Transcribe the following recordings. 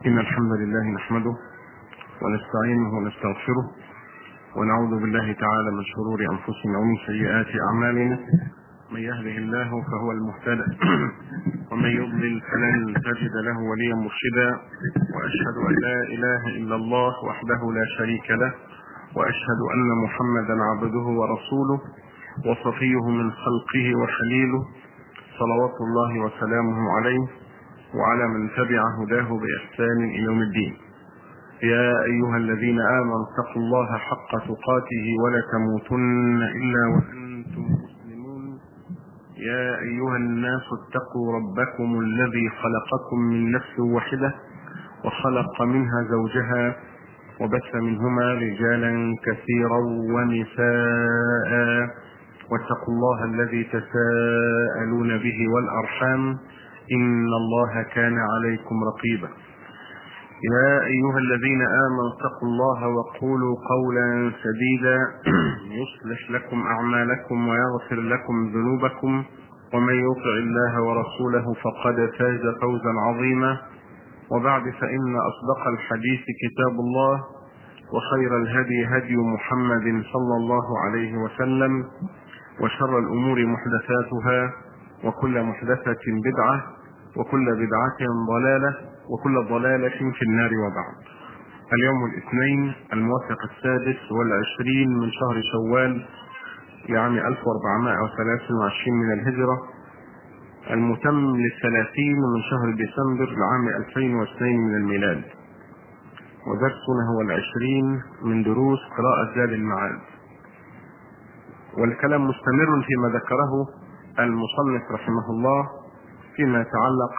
إن الحمد لله نحمده ونستعينه ونستغفره ونعوذ بالله تعالى من شرور أنفسنا ومن سيئات أعمالنا من يهده الله فهو المهتدى ومن يضلل فلن تجد له وليا مرشدا وأشهد أن لا إله إلا الله وحده لا شريك له وأشهد أن محمدا عبده ورسوله وصفيه من خلقه وخليله صلوات الله وسلامه عليه وعلى من تبع هداه بإحسان إلى يوم الدين يا أيها الذين آمنوا اتقوا الله حق تقاته ولا تموتن إلا وأنتم مسلمون يا أيها الناس اتقوا ربكم الذي خلقكم من نفس واحدة وخلق منها زوجها وبث منهما رجالا كثيرا ونساء واتقوا الله الذي تساءلون به والأرحام إن الله كان عليكم رقيبا يا أيها الذين آمنوا اتقوا الله وقولوا قولا سديدا يصلح لكم أعمالكم ويغفر لكم ذنوبكم ومن يطع الله ورسوله فقد فاز فوزا عظيما وبعد فإن أصدق الحديث كتاب الله وخير الهدي هدي محمد صلى الله عليه وسلم وشر الأمور محدثاتها وكل محدثة بدعة وكل بدعة ضلالة وكل ضلالة في النار وبعد اليوم الاثنين الموافق السادس والعشرين من شهر شوال لعام 1423 من الهجرة المتم للثلاثين من شهر ديسمبر لعام 2002 من الميلاد ودرسنا هو العشرين من دروس قراءة زاد المعاد والكلام مستمر فيما ذكره المصنف رحمه الله فيما يتعلق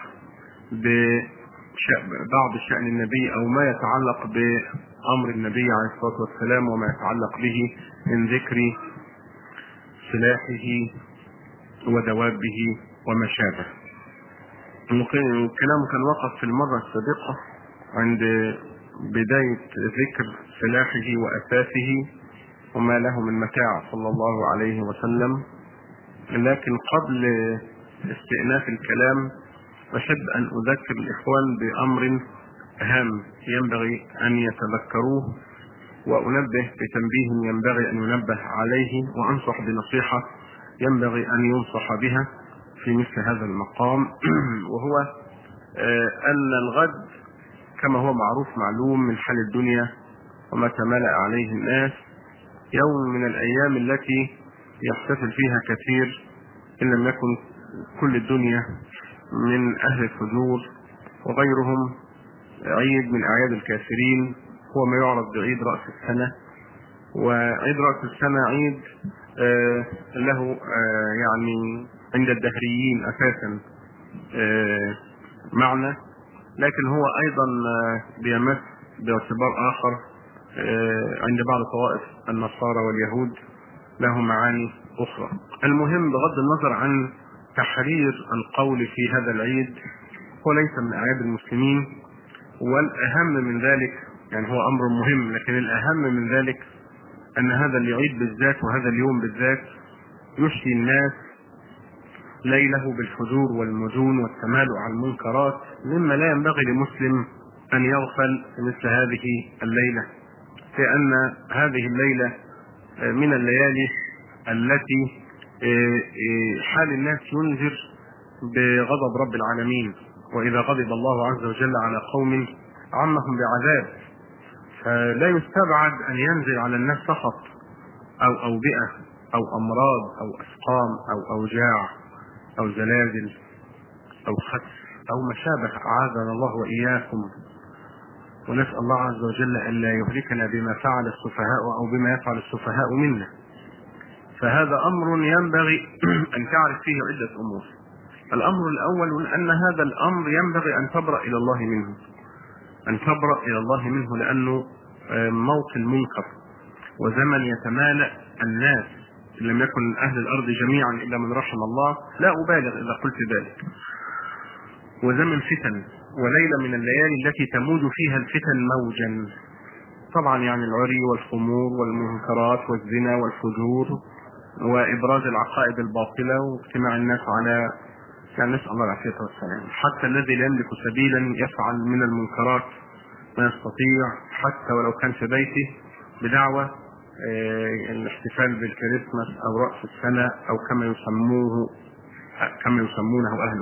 ببعض شأن النبي أو ما يتعلق بأمر النبي عليه الصلاة والسلام وما يتعلق به من ذكر سلاحه ودوابه وما شابه. الكلام كان وقف في المرة السابقة عند بداية ذكر سلاحه وأساسه وما له من متاع صلى الله عليه وسلم لكن قبل استئناف الكلام أحب أن أذكر الإخوان بأمر هام ينبغي أن يتذكروه وأنبه بتنبيه ينبغي أن ينبه عليه وأنصح بنصيحة ينبغي أن ينصح بها في مثل هذا المقام وهو أن الغد كما هو معروف معلوم من حال الدنيا وما تملأ عليه الناس يوم من الأيام التي يحتفل فيها كثير إن لم يكن كل الدنيا من أهل الفجور وغيرهم عيد من أعياد الكافرين هو ما يعرف بعيد رأس السنة وعيد رأس السنة عيد آه له آه يعني عند الدهريين أساسا آه معنى لكن هو أيضا بيمس باعتبار آخر عند بعض طوائف النصارى واليهود له معاني أخرى المهم بغض النظر عن تحرير القول في هذا العيد هو ليس من أعياد المسلمين والأهم من ذلك يعني هو أمر مهم لكن الأهم من ذلك أن هذا العيد بالذات وهذا اليوم بالذات يشفي الناس ليله بالفجور والمجون والتمالؤ على المنكرات مما لا ينبغي لمسلم أن يغفل في مثل هذه الليلة لأن هذه الليلة من الليالي التي حال الناس ينذر بغضب رب العالمين وإذا غضب الله عز وجل على قوم عمهم بعذاب فلا يستبعد أن ينزل على الناس سخط أو أوبئة أو أمراض أو أسقام أو أوجاع أو زلازل أو خسف أو ما شابه أعاذنا الله وإياكم ونسأل الله عز وجل ألا يهلكنا بما فعل السفهاء أو بما يفعل السفهاء منا فهذا أمر ينبغي أن تعرف فيه عدة أمور الأمر الأول أن هذا الأمر ينبغي أن تبرأ إلى الله منه أن تبرأ إلى الله منه لأنه موطن منكر وزمن يتمالأ الناس إن لم يكن أهل الأرض جميعا إلا من رحم الله لا أبالغ إذا قلت ذلك وزمن فتن وليلة من الليالي التي تموج فيها الفتن موجا طبعا يعني العري والخمور والمنكرات والزنا والفجور وإبراز العقائد الباطلة واجتماع الناس على يعني نسأل الله العافية والسلام حتى الذي لا يملك سبيلا يفعل من المنكرات ما يستطيع حتى ولو كان في بيته بدعوة آه، الاحتفال بالكريسماس أو رأس السنة أو كما يسموه كما يسمونه أهله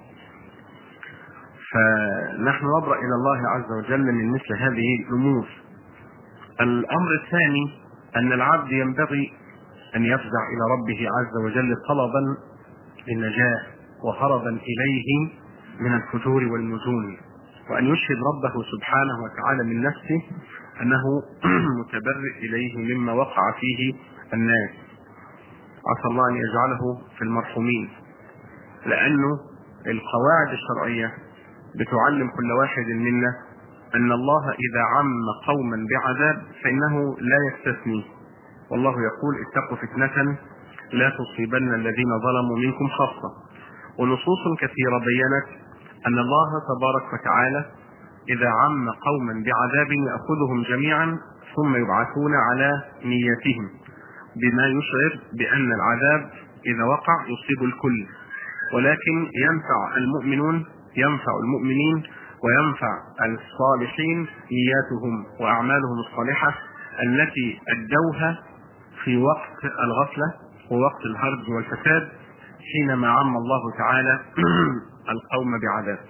فنحن نبرأ إلى الله عز وجل من مثل هذه الأمور الأمر الثاني أن العبد ينبغي أن يفزع إلى ربه عز وجل طلبا للنجاة وهربا إليه من الفتور والنزول وأن يشهد ربه سبحانه وتعالى من نفسه أنه متبرئ إليه مما وقع فيه الناس عسى الله أن يجعله في المرحومين لأنه القواعد الشرعية بتعلم كل واحد منا أن الله إذا عم قوما بعذاب فإنه لا يستثني والله يقول اتقوا فتنة لا تصيبن الذين ظلموا منكم خاصة ونصوص كثيرة بينت أن الله تبارك وتعالى إذا عم قوما بعذاب يأخذهم جميعا ثم يبعثون على نيتهم بما يشعر بأن العذاب إذا وقع يصيب الكل ولكن ينفع المؤمنون ينفع المؤمنين وينفع الصالحين نياتهم وأعمالهم الصالحة التي أدوها في وقت الغفلة ووقت الهرج والفساد حينما عم الله تعالى القوم بعذاب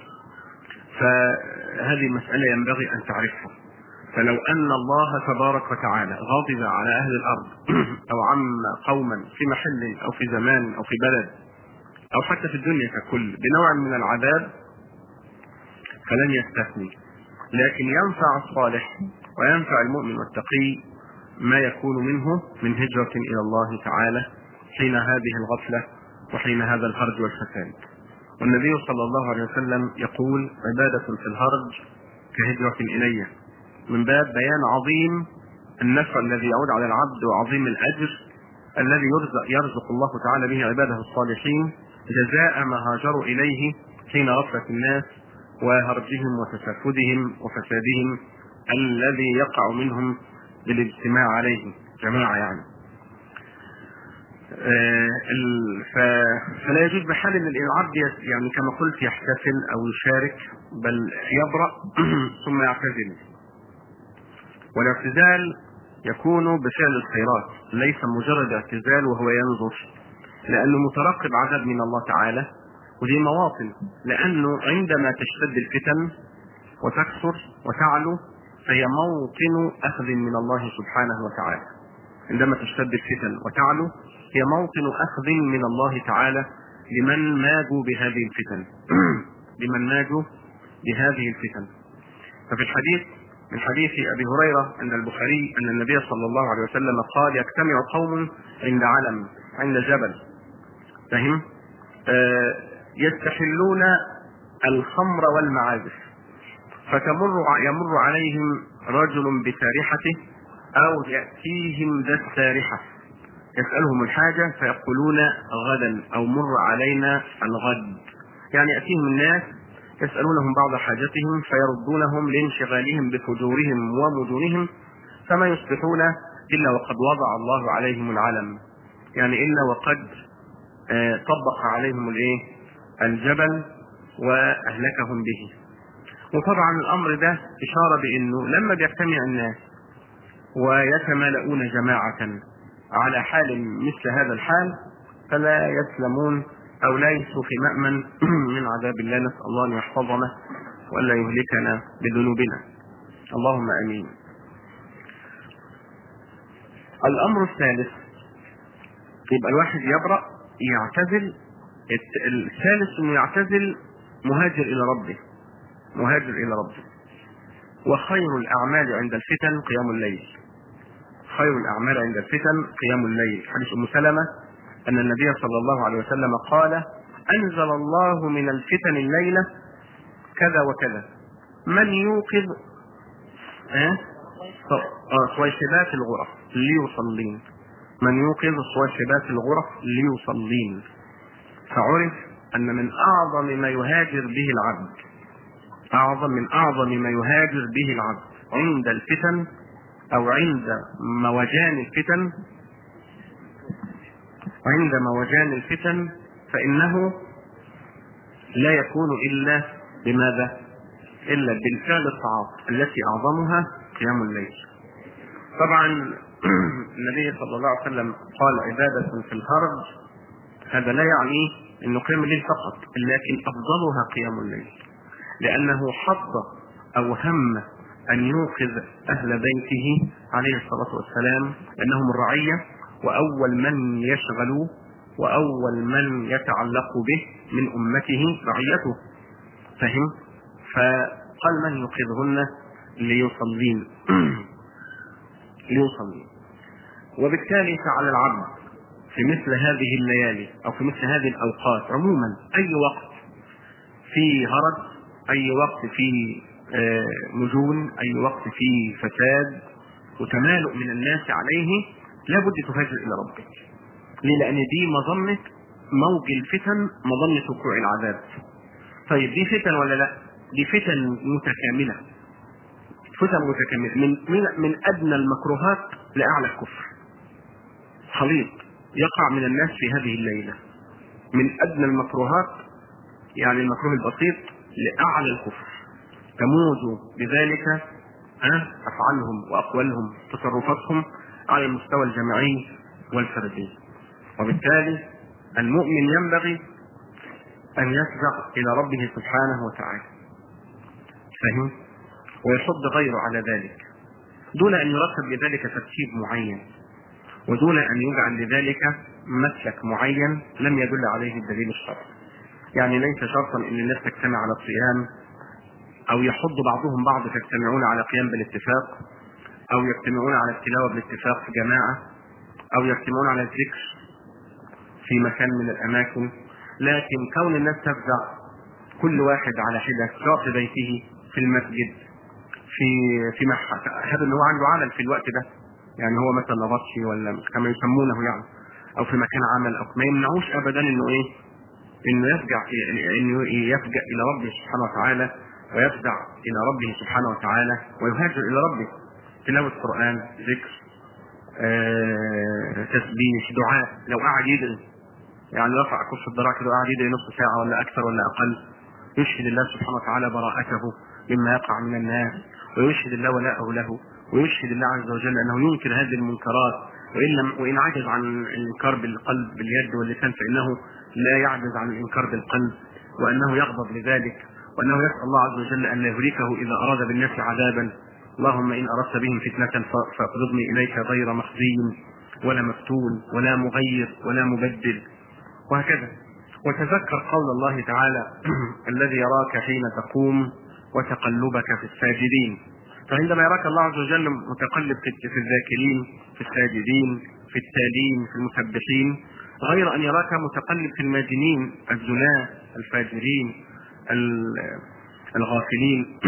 فهذه مسألة ينبغي أن تعرفها فلو أن الله تبارك وتعالى غضب على أهل الأرض أو عم قوما في محل أو في زمان أو في بلد أو حتى في الدنيا ككل بنوع من العذاب فلن يستثني لكن ينفع الصالح وينفع المؤمن والتقي ما يكون منه من هجرة إلى الله تعالى حين هذه الغفلة وحين هذا الهرج والفساد والنبي صلى الله عليه وسلم يقول عبادة في الهرج كهجرة إلي من باب بيان عظيم النفع الذي يعود على العبد وعظيم الأجر الذي يرزق, يرزق الله تعالى به عباده الصالحين جزاء ما هاجروا إليه حين غفلة الناس وهرجهم وتسفدهم وفسادهم الذي يقع منهم بالاجتماع عليه جماعة يعني فلا يجوز بحال ان العبد يعني كما قلت يحتفل او يشارك بل يبرأ ثم يعتزل والاعتزال يكون بفعل الخيرات ليس مجرد اعتزال وهو ينظر لانه مترقب عذاب من الله تعالى ودي مواطن لانه عندما تشتد الفتن وتكثر وتعلو فهي موطن اخذ من الله سبحانه وتعالى عندما تشتد الفتن وتعلو هي موطن اخذ من الله تعالى لمن ماجوا بهذه الفتن لمن ماجوا بهذه الفتن ففي الحديث من حديث ابي هريره ان البخاري ان النبي صلى الله عليه وسلم قال يجتمع قوم عند علم عند جبل فهم آه يستحلون الخمر والمعازف فتمر يمر عليهم رجل بسارحته او ياتيهم ذا السارحه يسالهم الحاجه فيقولون غدا او مر علينا الغد يعني ياتيهم الناس يسالونهم بعض حاجتهم فيردونهم لانشغالهم بفجورهم ومجونهم فما يصبحون الا وقد وضع الله عليهم العلم يعني الا وقد طبق عليهم الايه الجبل واهلكهم به وطبعا الامر ده اشاره بانه لما بيجتمع الناس ويتمالؤون جماعه على حال مثل هذا الحال فلا يسلمون او ليسوا في مامن من عذاب الله نسال الله ان يحفظنا والا يهلكنا بذنوبنا اللهم امين الامر الثالث يبقى الواحد يبرأ يعتزل الثالث انه يعتزل مهاجر الى ربه مهاجر الى ربه وخير الاعمال عند الفتن قيام الليل خير الاعمال عند الفتن قيام الليل حديث ام سلمه ان النبي صلى الله عليه وسلم قال انزل الله من الفتن الليله كذا وكذا من يوقظ اه صويشبات الغرف ليصلين من يوقظ صويشبات الغرف ليصلين فعرف ان من اعظم ما يهاجر به العبد اعظم من اعظم ما يهاجر به العبد عند الفتن او عند موجان الفتن عند موجان الفتن فانه لا يكون إلا بماذا؟ إلا بالفعل الطاعات التي أعظمها قيام الليل طبعا النبي صلى الله عليه وسلم قال عبادة في الهرج هذا لا يعني أنه قيام الليل فقط لكن أفضلها قيام الليل لأنه حض أو هم أن يوقظ أهل بيته عليه الصلاة والسلام لأنهم الرعية وأول من يشغلوه وأول من يتعلق به من أمته رعيته فهم فقال من يوقظهن ليصلين ليصلين وبالتالي فعلى العبد في مثل هذه الليالي أو في مثل هذه الأوقات عموما أي وقت في هرج أي وقت في نجون أي وقت في فساد وتمالؤ من الناس عليه لابد تفاجئ إلى ربك ليه؟ لأن دي مظنة موج الفتن مظنة وقوع العذاب. طيب دي فتن ولا لا؟ دي فتن متكاملة. فتن متكاملة من من من أدنى المكروهات لأعلى الكفر. خليط يقع من الناس في هذه الليلة. من أدنى المكروهات يعني المكروه البسيط لأعلى الكفر. تموج بذلك أفعالهم وأقوالهم تصرفاتهم على المستوى الجماعي والفردي. وبالتالي المؤمن ينبغي أن يفزع إلى ربه سبحانه وتعالى فهم؟ ويصد غيره على ذلك دون أن يرتب لذلك ترتيب معين ودون أن يجعل لذلك مسلك معين لم يدل عليه الدليل الشرعي يعني ليس شرطا أن الناس تجتمع على الصيام أو يحض بعضهم بعض فيجتمعون على قيام بالاتفاق أو يجتمعون على التلاوة بالاتفاق في جماعة أو يجتمعون على الذكر في مكان من الاماكن لكن كون الناس تفزع كل واحد على حده سواء في بيته في المسجد في في هذا اللي هو عنده عمل في الوقت ده يعني هو مثلا نبطشي ولا كما يسمونه يعني او في مكان عمل او ما يمنعوش ابدا انه ايه انه يفجع انه يفجع الى ربه سبحانه وتعالى ويفزع الى ربه سبحانه وتعالى ويهاجر الى ربه تلاوه قران ذكر آه، تسبيح دعاء لو قعد يدعي يعني رفع كف الذراع كده وقعد يدعي نص ساعة ولا أكثر ولا أقل يشهد الله سبحانه وتعالى براءته مما يقع من الناس ويشهد الله ولاءه له ويشهد الله عز وجل أنه ينكر هذه المنكرات وإن لم وإن عجز عن الإنكار بالقلب باليد واللسان فإنه لا يعجز عن الإنكار بالقلب وأنه يغضب لذلك وأنه يسأل الله عز وجل أن لا يهلكه إذا أراد بالناس عذابا اللهم إن أردت بهم فتنة فاقبضني إليك غير مخزي ولا مفتون ولا مغير ولا مبدل وهكذا وتذكر قول الله تعالى الذي يراك حين تقوم وتقلبك في الساجدين فعندما يراك الله عز وجل متقلب في الذاكرين في الساجدين في التالين في المسبحين غير ان يراك متقلب في الماجنين الزناة الفاجرين الغافلين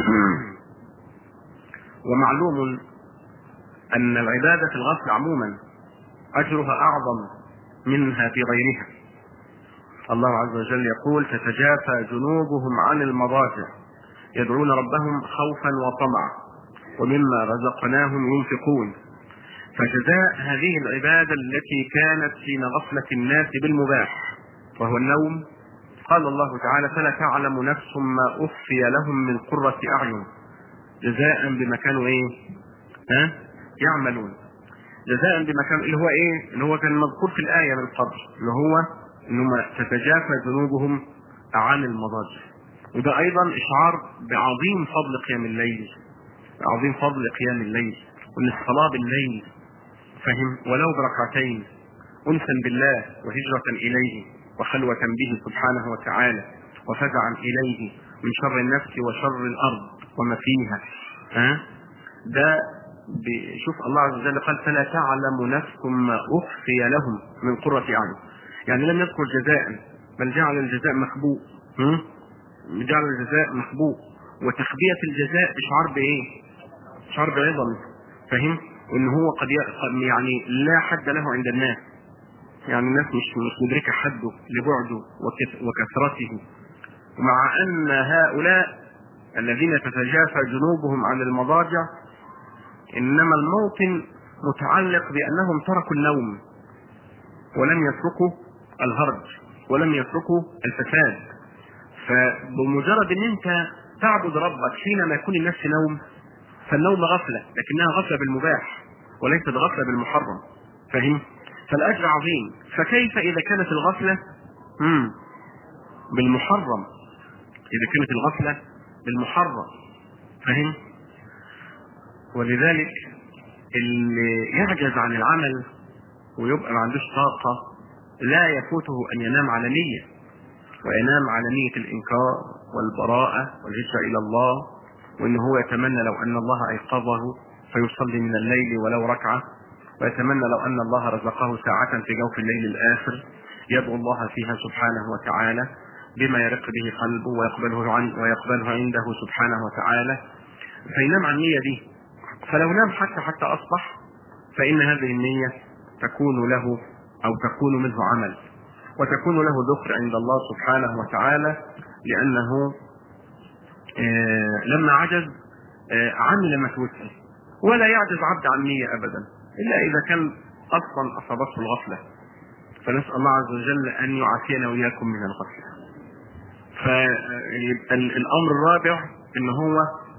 ومعلوم ان العباده في الغفل عموما اجرها اعظم منها في غيرها الله عز وجل يقول تتجافى جنوبهم عن المضاجع يدعون ربهم خوفا وطمعا ومما رزقناهم ينفقون فجزاء هذه العبادة التي كانت حين غفلة الناس بالمباح وهو النوم قال الله تعالى فلا تعلم نفس ما أخفي لهم من قرة أعين جزاء بما كانوا إيه؟ ها؟ يعملون جزاء بما كانوا اللي هو إيه؟ اللي هو كان مذكور في الآية من قبل اللي هو انهم تتجافى جنوبهم عن المضاجع وده ايضا اشعار بعظيم فضل قيام الليل عظيم فضل قيام الليل وان الصلاه بالليل فهم ولو بركعتين انسا بالله وهجره اليه وخلوه به سبحانه وتعالى وفزعا اليه من شر النفس وشر الارض وما فيها ها ده شوف الله عز وجل قال فلا تعلم نفس ما اخفي لهم من قره اعين يعني لم يذكر جزاء بل جعل الجزاء مخبوء جعل الجزاء مخبوء وتخبية الجزاء إشعار بإيه؟ إشعار بعظم فهم؟ وإن هو قد يعني لا حد له عند الناس يعني الناس مش مش مدركة حده لبعده وكثرته ومع أن هؤلاء الذين تتجافى جنوبهم عن المضاجع إنما الموطن متعلق بأنهم تركوا النوم ولم يتركوا الهرج ولم يتركوا الفساد فبمجرد ان انت تعبد ربك حينما يكون الناس في نوم فالنوم غفله لكنها غفله بالمباح وليست غفله بالمحرم فاهم فالاجر عظيم فكيف اذا كانت الغفله مم. بالمحرم اذا كانت الغفله بالمحرم فاهم ولذلك اللي يعجز عن العمل ويبقى ما عندوش طاقه لا يفوته ان ينام على نيه وينام على نيه الانكار والبراءه والهجره الى الله وان هو يتمنى لو ان الله ايقظه فيصلي من الليل ولو ركعه ويتمنى لو ان الله رزقه ساعه في جوف الليل الاخر يدعو الله فيها سبحانه وتعالى بما يرق به قلبه ويقبله عن ويقبله عنده سبحانه وتعالى فينام عن النية دي فلو نام حتى حتى أصبح فإن هذه النية تكون له أو تكون منه عمل وتكون له ذكر عند الله سبحانه وتعالى لأنه آه لما عجز آه عمل ما توسع ولا يعجز عبد عن نية أبدا إلا إذا كان أصلا أصابته الغفلة فنسأل الله عز وجل أن يعافينا وإياكم من الغفلة فالامر الرابع ان هو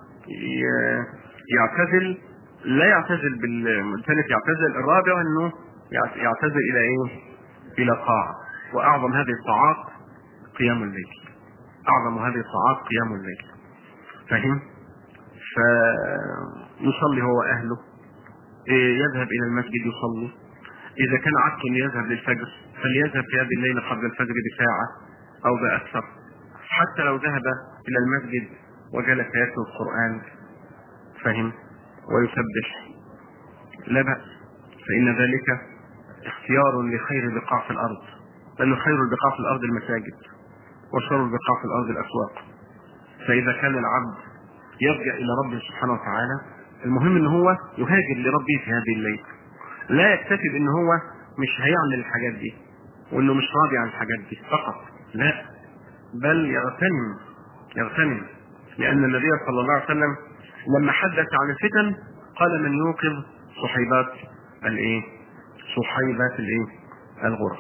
يعتزل لا يعتزل بالثالث يعتزل الرابع انه يعتزل الى ايه؟ الى طاعه واعظم هذه الطاعات قيام الليل اعظم هذه الطاعات قيام الليل فهم؟ فيصلي هو واهله يذهب الى المسجد يصلي اذا كان عادته ان يذهب للفجر فليذهب في هذه الليله قبل الفجر بساعه او باكثر حتى لو ذهب الى المسجد وجلس يتلو القران فهم ويسبح لا باس فان ذلك اختيار لخير البقاع في الارض لان خير البقاع في الارض المساجد وشر البقاع في الارض الاسواق فاذا كان العبد يرجع الى ربه سبحانه وتعالى المهم ان هو يهاجر لربه في هذه الليله لا يكتفي بان هو مش هيعمل الحاجات دي وانه مش راضي عن الحاجات دي فقط لا بل يغتنم يغتنم لأن النبي صلى الله عليه وسلم لما حدث عن الفتن قال من يوقظ صحيبات الايه؟ صحيبات الايه؟ الغرف.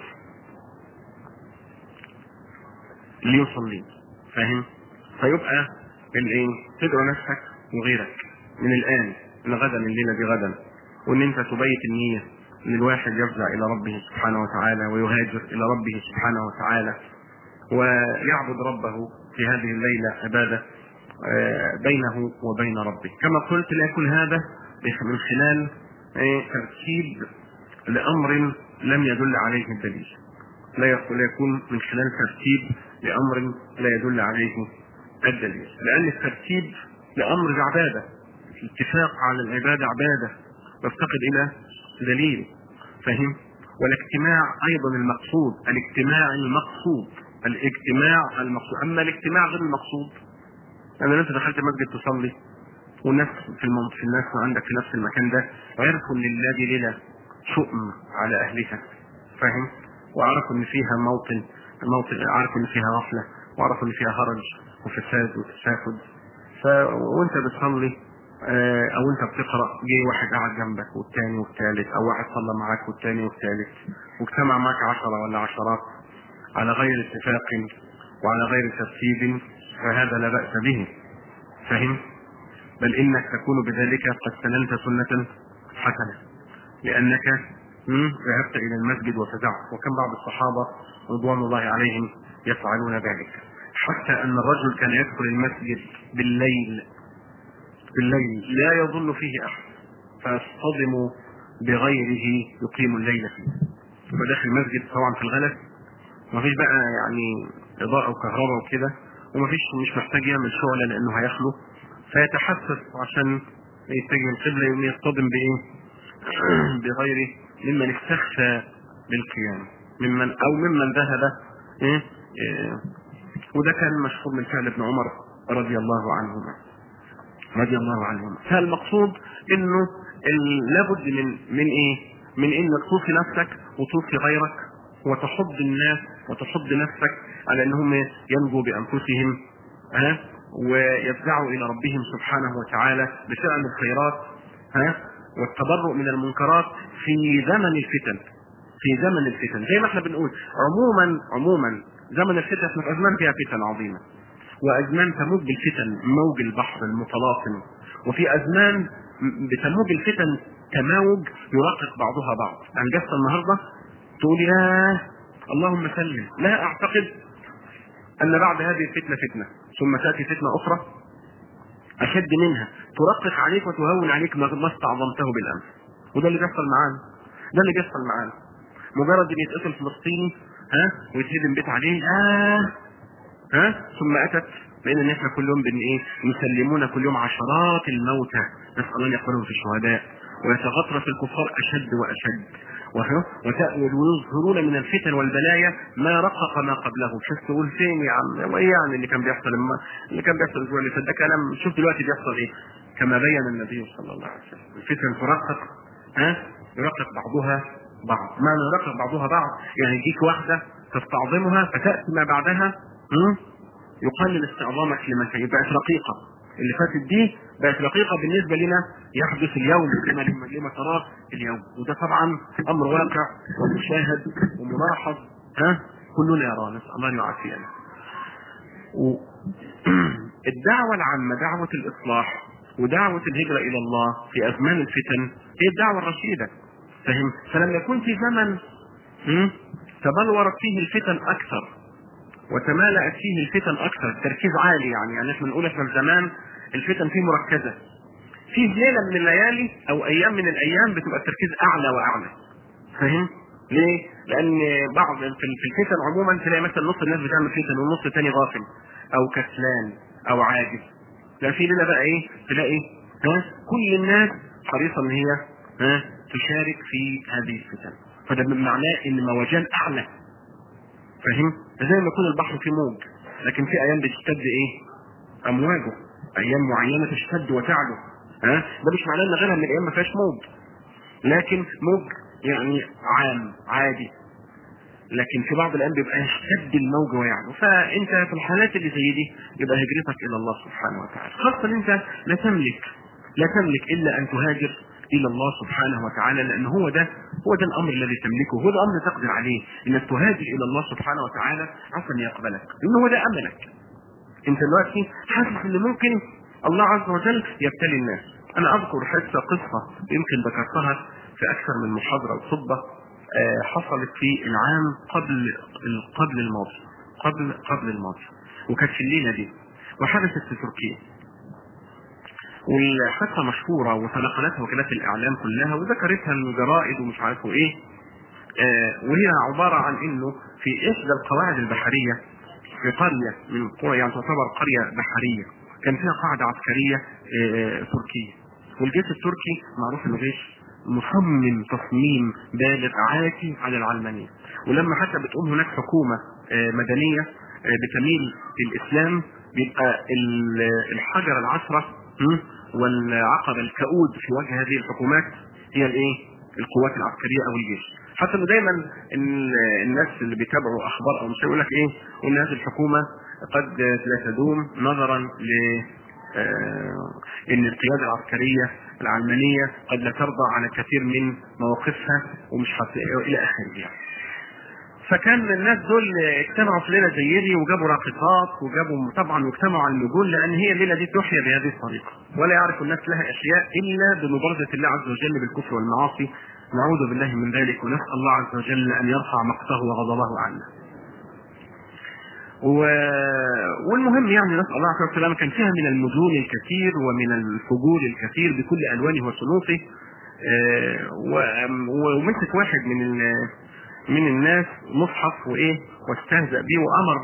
ليصلي فاهم؟ فيبقى الايه؟ تدعو نفسك وغيرك من الان من غدا من الليله دي غدا وان انت تبيت النيه ان الواحد يفزع الى ربه سبحانه وتعالى ويهاجر الى ربه سبحانه وتعالى ويعبد ربه في هذه الليلة عبادة بينه وبين ربه كما قلت لا يكون هذا من خلال ترتيب لأمر لم يدل عليه الدليل لا يكون من خلال ترتيب لأمر لا يدل عليه الدليل لأن الترتيب لأمر عبادة الاتفاق على العبادة عبادة يفتقد إلى دليل فهم والاجتماع أيضا المقصود الاجتماع المقصود الاجتماع المقصود اما الاجتماع غير المقصود انا انت دخلت مسجد تصلي والناس في المم... في الناس عندك في نفس المكان ده عرفوا ان النادي ليله شؤم على اهلها فاهم وعرفوا ان فيها موطن موطن عرفوا ان فيها غفله وعرفوا ان فيها هرج وفساد وتسافد ف وانت بتصلي اه او انت بتقرا جه واحد قاعد جنبك والتاني والتالت او واحد صلى معاك والتاني والتالت واجتمع معاك عشرة ولا عشرات على غير اتفاق وعلى غير ترتيب فهذا لا بأس به فهم بل إنك تكون بذلك قد سننت سنة حسنة لأنك ذهبت إلى المسجد وفزعت وكم بعض الصحابة رضوان الله عليهم يفعلون ذلك حتى أن الرجل كان يدخل المسجد بالليل بالليل لا يظن فيه أحد فيصطدم بغيره يقيم الليل فيه وداخل المسجد طبعا في الغلس مفيش بقى يعني اضاءه وكهرباء وكده ومفيش مش محتاج يعمل شغله لانه هيخلو فيتحسس عشان يتجه القبله يوم يصطدم بايه؟ بغيره ممن استخفى بالقيام ممن او ممن ذهب إيه؟ إيه وده كان مشهور من فعل ابن عمر رضي الله عنهما رضي الله عنهما فالمقصود انه لابد من من ايه؟ من انك توصي نفسك وتوصي غيرك وتحض الناس وتحض نفسك على انهم ينجوا بانفسهم ها ويفزعوا الى ربهم سبحانه وتعالى بفعل الخيرات ها والتبرؤ من المنكرات في زمن الفتن في زمن الفتن زي ما احنا بنقول عموما عموما زمن الفتن احنا في ازمان فيها فتن عظيمه وازمان تموج بالفتن موج البحر المتلاطم وفي ازمان بتموج الفتن تماوج يراقق بعضها بعض يعني جالسه النهارده تقول يا اللهم سلم لا اعتقد ان بعد هذه الفتنه فتنه ثم تاتي فتنه اخرى اشد منها ترقق عليك وتهون عليك ما استعظمته بالامس وده اللي بيحصل معانا ده اللي بيحصل معانا مجرد ان يتقتل فلسطيني ها ويتهدم بيت عليه آه ها ثم اتت لان ان احنا كل يوم بن ايه يسلمون كل يوم عشرات الموتى نسال الله ان يقبلهم في الشهداء ويتغطرس الكفار اشد واشد ويظهرون من الفتن والبلايا ما رقق ما قبله شفت تقول فين يا عم وايه يعني اللي كان بيحصل لما اللي كان بيحصل الاسبوع اللي فات ده كلام شوف دلوقتي بيحصل ايه كما بين النبي صلى الله عليه وسلم الفتن ترقق ها يرقق بعضها بعض معنى يرقق بعضها بعض يعني يجيك واحده تستعظمها فتاتي ما بعدها يقلل استعظامك لمن هي بقت رقيقه اللي فاتت دي بقت رقيقه بالنسبه لنا يحدث اليوم لما لما تراه اليوم وده طبعا امر واقع ومشاهد وملاحظ ها كلنا يراه نسال الله ان يعافينا. الدعوه العامه دعوه الاصلاح ودعوه الهجره الى الله في ازمان الفتن هي الدعوه الرشيده فهم فلما يكون في زمن تبلورت فيه الفتن اكثر وتمالأت فيه الفتن أكثر التركيز عالي يعني يعني احنا نقول احنا زمان الفتن فيه مركزة في ليلة من الليالي أو أيام من الأيام بتبقى التركيز أعلى وأعلى فاهم؟ ليه؟ لأن بعض في الفتن عموما تلاقي مثلا نص الناس بتعمل فتن والنص الثاني غافل أو كسلان أو عاجز لا في ليلة بقى إيه؟ تلاقي ها كل الناس حريصة إن هي ها تشارك في هذه الفتن فده من معناه إن موجان أعلى فاهم؟ زي ما يكون البحر فيه موج لكن في ايام بتشتد ايه؟ امواجه ايام معينه تشتد وتعلو ها ده مش معناه ان غيرها من الايام ما فيهاش موج لكن موج يعني عام عادي لكن في بعض الايام بيبقى يشتد الموج ويعلو فانت في الحالات اللي زي دي يبقى هجرتك الى الله سبحانه وتعالى خاصه ان انت لا تملك لا تملك الا ان تهاجر الى الله سبحانه وتعالى لان هو ده هو ده الامر الذي تملكه هو ده الامر تقدر عليه انك تهاجر الى الله سبحانه وتعالى عسى ان يقبلك لان هو ده املك انت دلوقتي حاسس ان ممكن الله عز وجل يبتلي الناس انا اذكر حتى قصه يمكن ذكرتها في اكثر من محاضره وخطبه آه حصلت في العام قبل قبل الماضي قبل قبل الماضي وكانت في الليله دي وحدثت في تركيا والحادثه مشهوره وتناقلتها وكالات الاعلام كلها وذكرتها الجرائد ومش عارف ايه آه وهي عباره عن انه في احدى القواعد البحريه في قريه من القرى يعني تعتبر قريه بحريه كان فيها قاعده عسكريه آه تركيه والجيش التركي معروف انه جيش مصمم تصميم بالغ عاتي على العلمانيه ولما حتى بتقوم هناك حكومه آه مدنيه بتميل للاسلام بيبقى الحجر العشره والعقبة الكؤود في وجه هذه الحكومات هي الايه؟ القوات العسكرية او الجيش. حتى انه دايما الناس اللي بيتابعوا اخبار او مش يقول لك ايه؟ ان هذه الحكومة قد لا تدوم نظرا ل ان القيادة العسكرية العلمانية قد لا ترضى على كثير من مواقفها ومش الى اخره يعني. فكان الناس دول اجتمعوا في ليله زي دي وجابوا راقصات وجابوا طبعا واجتمعوا على النجوم لان هي الليله دي تحيا بهذه الطريقه ولا يعرف الناس لها اشياء الا بمبارزه الله عز وجل بالكفر والمعاصي نعوذ بالله من ذلك ونسال الله عز وجل ان يرفع مقته وغضبه عنا. و... والمهم يعني نسال الله عز وجل كان فيها من المجون الكثير ومن الفجور الكثير بكل الوانه وصنوفه ومسك واحد من من الناس مصحف وايه واستهزأ بيه وامر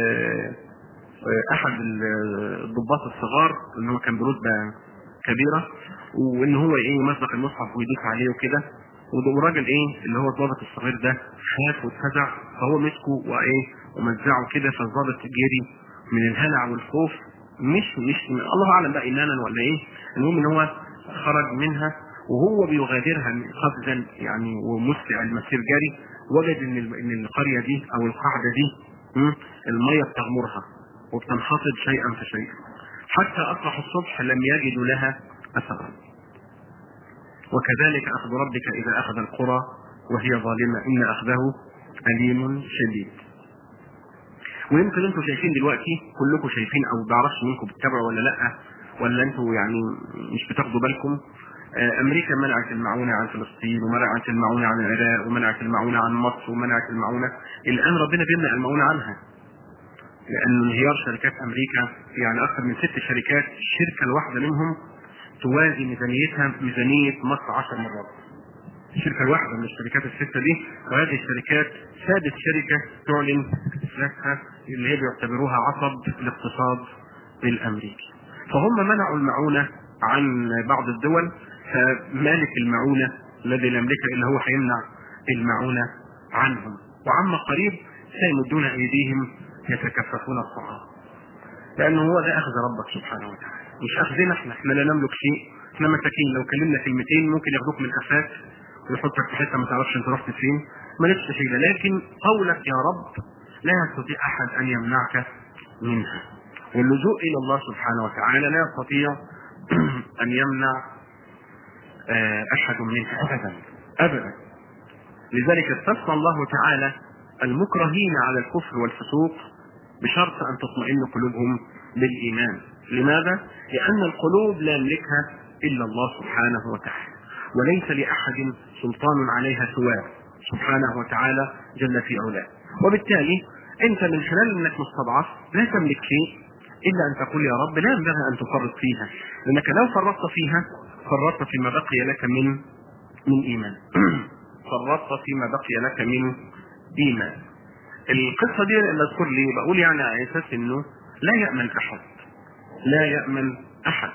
احد الضباط الصغار ان هو كان برتبه كبيره وان هو ايه يمزق المصحف ويدوس عليه وكده والراجل ايه اللي هو الضابط الصغير ده خاف واتفزع فهو مسكه وايه ومزعه كده فالضابط جري من الهلع والخوف مش مش الله اعلم بقى ايمانا ولا ايه المهم ان هو خرج منها وهو بيغادرها قفزا يعني ومسرع المسير جري وجد ان ان القريه دي او القاعده دي الميه بتغمرها وبتنخفض شيئا فشيئا حتى اصبح الصبح لم يجدوا لها اثرا وكذلك اخذ ربك اذا اخذ القرى وهي ظالمه ان اخذه اليم شديد ويمكن انتوا شايفين دلوقتي كلكم شايفين او بعرفش منكم بتتابعوا ولا لا ولا انتوا يعني مش بتاخدوا بالكم آه، امريكا منعت المعونه عن فلسطين ومنعت المعونه عن العراق ومنعت المعونه عن مصر ومنعت المعونه الان ربنا بيمنع المعونه عنها لان انهيار شركات امريكا يعني اكثر من ست شركات الشركه الواحده منهم توازي ميزانيتها ميزانيه مصر 10 مرات الشركه الواحده من الشركات السته دي وهذه الشركات سادس شركه تعلن افلاسها اللي هي بيعتبروها عصب الاقتصاد الامريكي فهم منعوا المعونه عن بعض الدول فمالك المعونه الذي لا يملكها الا هو هيمنع المعونه عنهم وعما قريب سيمدون ايديهم يتكففون الطعام لانه هو ده اخذ ربك سبحانه وتعالى مش اخذنا احنا احنا لا نملك شيء احنا مساكين لو كلمنا كلمتين ممكن ياخدوك من قفاك ويحطك في حته ما تعرفش انت رحت فين مالكش شيء لكن قولك يا رب لا يستطيع احد ان يمنعك منها واللجوء الى الله سبحانه وتعالى لا يستطيع ان يمنع آه، احد منها ابدا ابدا لذلك استثنى الله تعالى المكرهين على الكفر والفسوق بشرط ان تطمئن قلوبهم بالايمان لماذا لان القلوب لا يملكها الا الله سبحانه وتعالى وليس لاحد سلطان عليها سواه سبحانه وتعالى جل في علاه وبالتالي انت من خلال انك مستضعف لا تملك شيء الا ان تقول يا رب لا ينبغي ان تفرط فيها لانك لو فرطت فيها فرطت فيما بقي لك من من ايمان فرطت فيما بقي لك من ايمان القصه دي اللي اذكر لي بقول يعني على اساس انه لا يامن احد لا يامن احد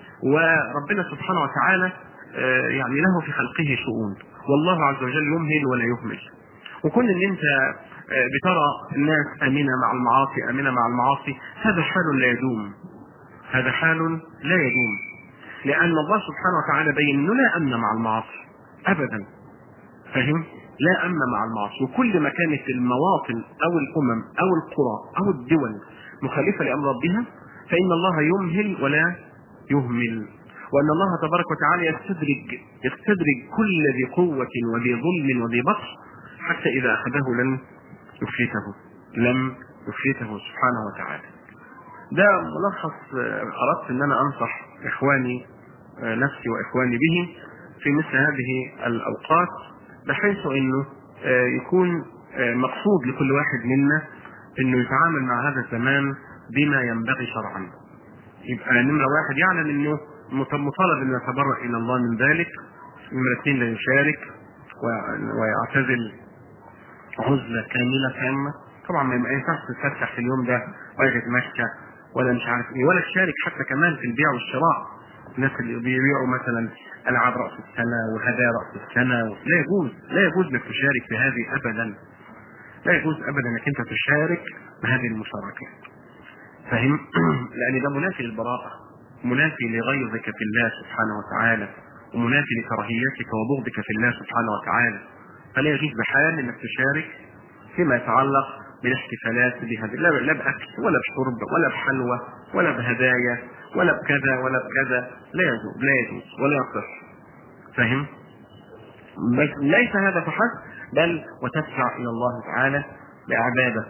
وربنا سبحانه وتعالى آه، يعني له في خلقه شؤون والله عز وجل يمهل ولا يهمل وكون ان انت آه، بترى الناس امنه مع المعاصي امنه مع المعاصي هذا حال لا يدوم هذا حال لا يدوم لان الله سبحانه وتعالى بين انه لا امن مع المعاصي ابدا فهم لا امن مع المعاصي وكل ما كانت المواطن او الامم او القرى او الدول مخالفه لامر ربها فان الله يمهل ولا يهمل وان الله تبارك وتعالى يستدرج يستدرج كل ذي قوه وذي ظلم وذي بطش حتى اذا اخذه لن يفلته لم يفلته سبحانه وتعالى ده ملخص آه، اردت ان انا انصح اخواني آه، نفسي واخواني به في مثل هذه الاوقات بحيث انه آه، يكون آه، مقصود لكل واحد منا انه يتعامل مع هذا الزمان بما ينبغي شرعا يبقى نمرة واحد يعلم انه مط- مطالب انه يتبرأ الى الله من ذلك نمرة اثنين لا يشارك و- ويعتزل عزلة كاملة تامة طبعا ما ما ينفعش تتفتح في اليوم ده ولا تتمشى ولا مش عارف ايه ولا تشارك حتى كمان في البيع والشراء الناس اللي بيبيعوا مثلا العاب راس السنه وهدايا راس السنه لا يجوز لا يجوز انك تشارك في هذه ابدا لا يجوز ابدا انك انت تشارك بهذه المشاركات فهم لان ده منافي للبراءه منافي لغيظك في الله سبحانه وتعالى ومنافي لكراهيتك وبغضك في الله سبحانه وتعالى فلا يجوز بحال انك تشارك فيما يتعلق بالاحتفالات بهذه لا لا باكل ولا بشرب ولا بحلوى ولا بهدايا ولا بكذا ولا بكذا لا يجوز لا يجوز ولا يصح فهم؟ بس ليس هذا فحسب بل وتدفع الى الله تعالى بعباده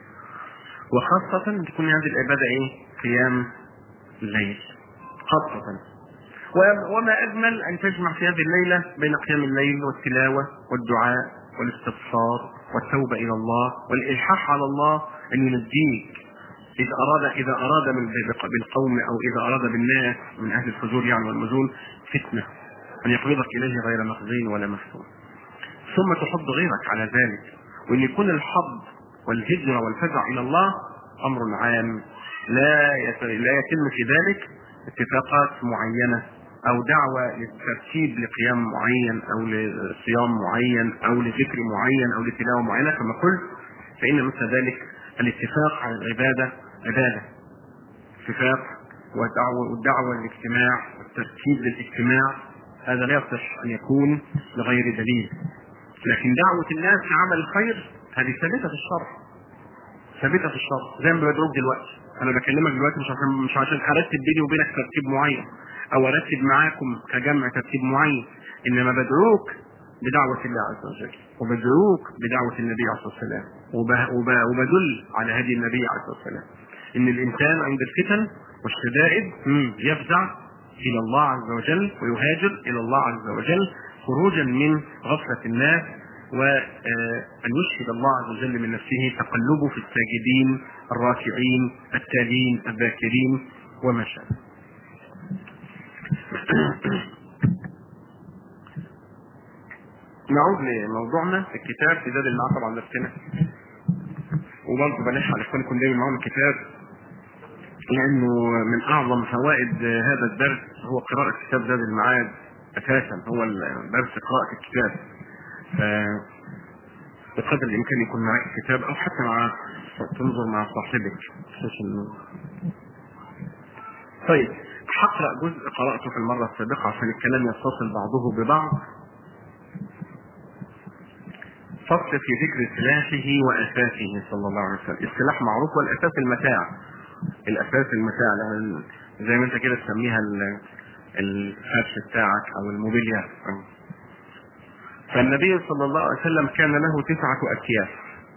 وخاصة تكون هذه العبادة ايه؟ قيام الليل خاصة و- وما أجمل أن تجمع في هذه الليلة بين قيام الليل والتلاوة والدعاء والاستغفار والتوبة إلى الله والإلحاح على الله أن ينجيك إذا أراد إذا أراد من بالقوم أو إذا أراد بالناس من أهل الفجور يعني والمزون فتنة أن يقبضك إليه غير مخزين ولا مفتون ثم تحض غيرك على ذلك وأن يكون الحض والهجرة والفزع إلى الله أمر عام لا يت- لا يتم في ذلك اتفاقات معينة أو دعوة للترتيب لقيام معين أو لصيام معين أو لذكر معين أو لتلاوة معينة كما قلت فإن مثل ذلك الاتفاق على العبادة عبادة اتفاق والدعوة والدعوة للاجتماع والترتيب للاجتماع هذا لا يصح أن يكون لغير دليل لكن دعوة الناس لعمل الخير هذه ثابتة في الشرع ثابتة في الشرع زي ما بدعوك دلوقتي أنا بكلمك دلوقتي مش عشان مش عشان أرتب بيني وبينك ترتيب معين أو أرتب معاكم كجمع ترتيب معين إنما بدعوك بدعوة الله عز وجل وبدعوك بدعوة النبي عليه الصلاة والسلام وبدل على هدي النبي عليه الصلاه والسلام ان الانسان عند الفتن والشدائد يفزع الى الله عز وجل ويهاجر الى الله عز وجل خروجا من غفله الناس وأن يشهد الله عز وجل من نفسه تقلبه في الساجدين الراكعين التالين الذاكرين وما شابه. نعود لموضوعنا في الكتاب في زاد المعاد طبعا نفسنا وبرضه بلح على اخوانكم دايما معاهم الكتاب لانه من اعظم فوائد هذا الدرس هو قراءة كتاب زاد المعاد اساسا هو درس قراءة الكتاب ف بقدر الامكان يكون معك كتاب او حتى مع تنظر مع صاحبك طيب هقرا جزء قراته في المره السابقه عشان الكلام يتصل بعضه ببعض فصل في ذكر سلاحه واساسه صلى الله عليه وسلم السلاح معروف والاساس المتاع الاساس المتاع يعني زي ما انت كده تسميها الفرش بتاعك او الموبيليا فالنبي صلى الله عليه وسلم كان له تسعة أكياس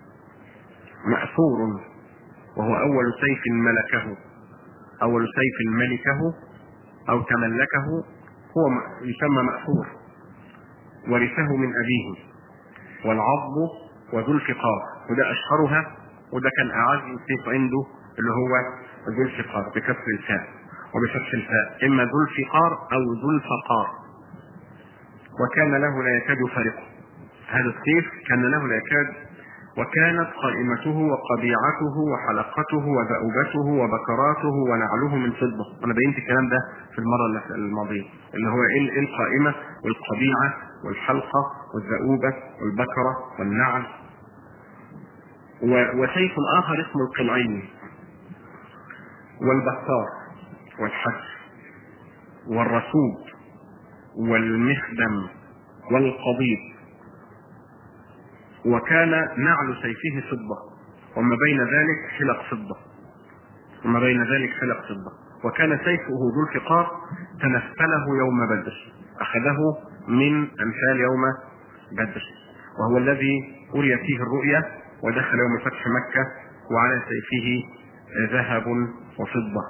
مأثور وهو أول سيف ملكه أول سيف ملكه أو تملكه هو يسمى مأثور ورثه من أبيه والعض وذو الفقار وده أشهرها وده كان أعز سيف عنده اللي هو ذو الفقار بكسر الفاء وبفتح الفاء إما ذو الفقار أو ذو الفقار وكان له لا يكاد يفارقه هذا السيف كان له لا يكاد وكانت قائمته وقبيعته وحلقته وذؤوبته وبكراته ونعله من فضه انا بينت الكلام ده في المره الماضيه اللي هو ايه القائمه والقبيعه والحلقه والذؤوبه والبكره والنعل وسيف اخر اسمه القلعين والبكار والحج والرسوب والمخدم والقضيب وكان نعل سيفه فضة وما بين ذلك حلق فضة وما بين ذلك حلق فضة وكان سيفه ذو الفقار تنفله يوم بدر أخذه من أمثال يوم بدر وهو الذي أري فيه الرؤيا ودخل يوم فتح مكة وعلى سيفه ذهب وفضة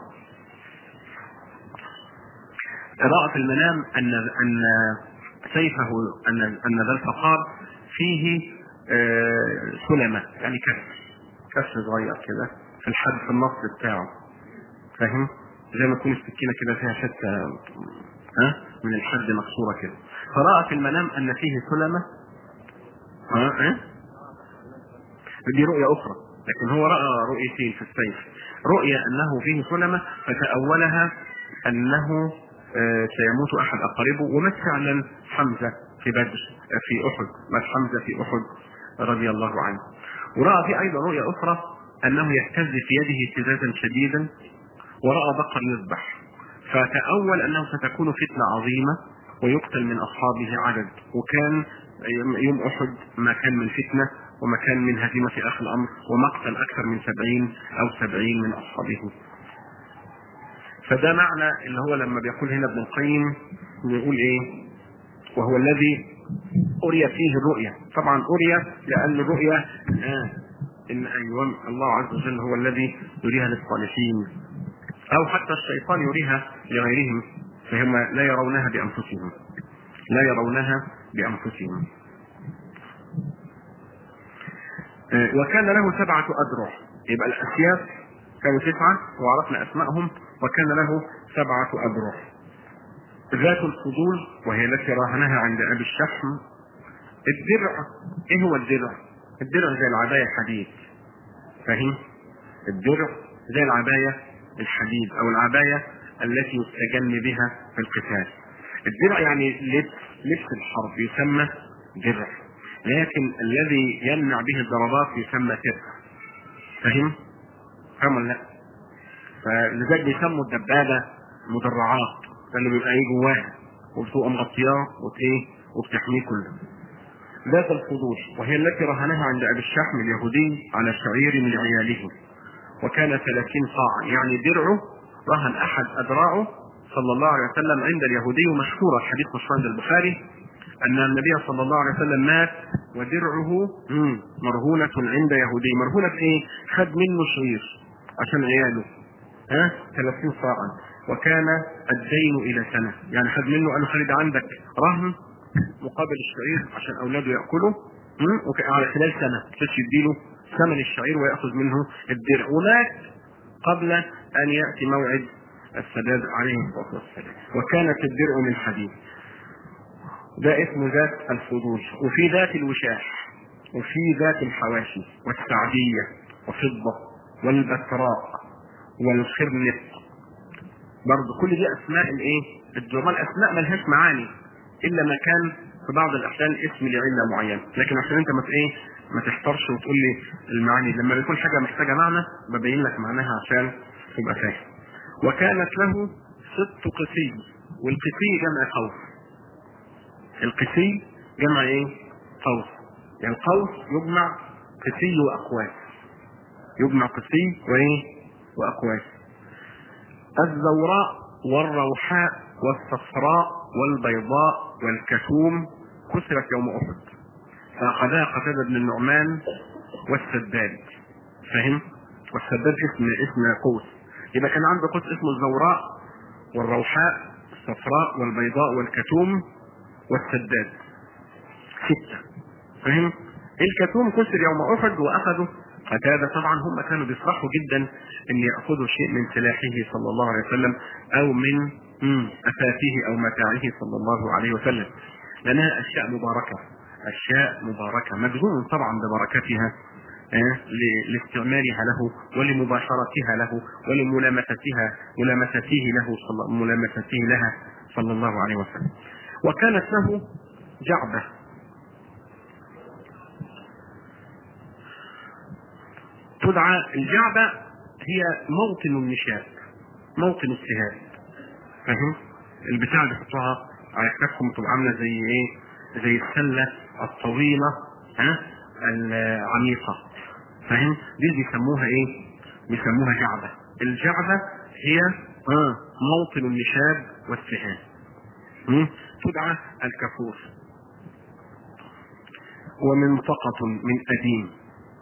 قراءة المنام أن أن سيفه أن أن ذا الفقار فيه سلمة يعني كسر كسر صغير كده في الحد في النص بتاعه فاهم؟ زي ما تكون السكينة كده فيها حتة ها من الحد مكسورة كده فرأى في المنام أن فيه سلمة ها ها دي رؤية أخرى لكن هو رأى رؤيتين في السيف رؤية أنه فيه سلمة فتأولها أنه سيموت احد اقاربه ومات فعلا حمزه في بدر في احد مات حمزه في احد رضي الله عنه وراى في ايضا رؤيا اخرى انه يهتز في يده اهتزازا شديدا وراى بقر يذبح فتاول انه ستكون فتنه عظيمه ويقتل من اصحابه عدد وكان يوم احد ما كان من فتنه وما كان من هزيمه في اخر الامر ومقتل اكثر من سبعين او سبعين من اصحابه فده معنى اللي هو لما بيقول هنا ابن القيم بيقول ايه وهو الذي أري فيه الرؤيا طبعا أري لأن الرؤيا آه إن أيوة الله عز وجل هو الذي يريها للصالحين أو حتى الشيطان يريها لغيرهم فهم لا يرونها بأنفسهم لا يرونها بأنفسهم آه وكان له سبعة أذرع يبقى الأسياس كانوا تسعة وعرفنا أسمائهم وكان له سبعة أذرع ذات الفضول وهي التي راهنها عند أبي الشحم الدرع إيه هو الدرع؟ الدرع زي العباية الحديد فاهم؟ الدرع زي العباية الحديد أو العباية التي يستجن بها في القتال الدرع يعني لبس لبس الحرب يسمى درع لكن الذي يمنع به الضربات يسمى ترع فاهم؟ فاهم ولا لا؟ فلذلك بيسموا الدبابه مدرعات لانه بيبقى ايه جواها وبتبقى مغطياه وايه وبتحميه كله. ذات الفضول وهي التي رهنها عند ابي الشحم اليهودي على شعير من عياله وكان ثلاثين صاعا يعني درعه رهن احد اذراعه صلى الله عليه وسلم عند اليهودي ومشهورة الحديث مشهور عند البخاري ان النبي صلى الله عليه وسلم مات ودرعه مم، مرهونة عند يهودي مرهونة ايه خد منه شعير عشان عياله ها 30 صاعا وكان الدين الى سنة يعني خد منه قال له خلي ده عندك رهن مقابل الشعير عشان اولاده ياكلوا مم، وك- على خلال سنة مش يديله ثمن الشعير وياخذ منه الدرع ومات قبل ان ياتي موعد السداد عليه الصلاه والسلام وكانت الدرع من حديد ده اسمه ذات الفضول وفي ذات الوشاح وفي ذات الحواشي والسعدية وفضة والبتراء والخرنق برضه كل دي اسماء الايه؟ الجمال اسماء ملهاش معاني الا ما كان في بعض الاحيان اسم لعله معينه لكن عشان انت ما ت- ايه ما تحترش وتقول لي المعاني لما بيكون حاجه محتاجه معنى ببين لك معناها عشان تبقى فاهم وكانت له ست قسي والقسي جمع قوس القسي جمع ايه قوس يعني القوس يجمع قسي واقواس يجمع قسي وايه واقواس الزوراء والروحاء والصفراء والبيضاء والكتوم كسرت يوم احد فاخذها قتاده بن النعمان والسداد فهم والسداد اسم اسم قوس يبقى كان عنده قوس اسمه الزوراء والروحاء الصفراء والبيضاء والكتوم والسداد ستة فهم الكتوم كسر يوم احد واخذوا قتادة طبعا هم كانوا بيفرحوا جدا ان ياخذوا شيء من سلاحه صلى الله عليه وسلم او من مم، اثاثه او متاعه صلى الله عليه وسلم لانها اشياء مباركه اشياء مباركه مجزوم طبعا ببركتها آه، ل- لاستعمالها له ولمباشرتها له ولملامستها ملامسته له صلى ملامسته لها صلى الله عليه وسلم وكانت له جعبه تدعى الجعبة هي موطن النشاء موطن السهام فاهم البتاع اللي بيحطوها على كتافهم تبقى عاملة زي ايه زي السلة الطويلة ها العميقة فاهم دي بيسموها ايه بيسموها جعبة الجعبة هي آه موطن النشاب والسهام م? تدعى الكفور ومنطقة من أديم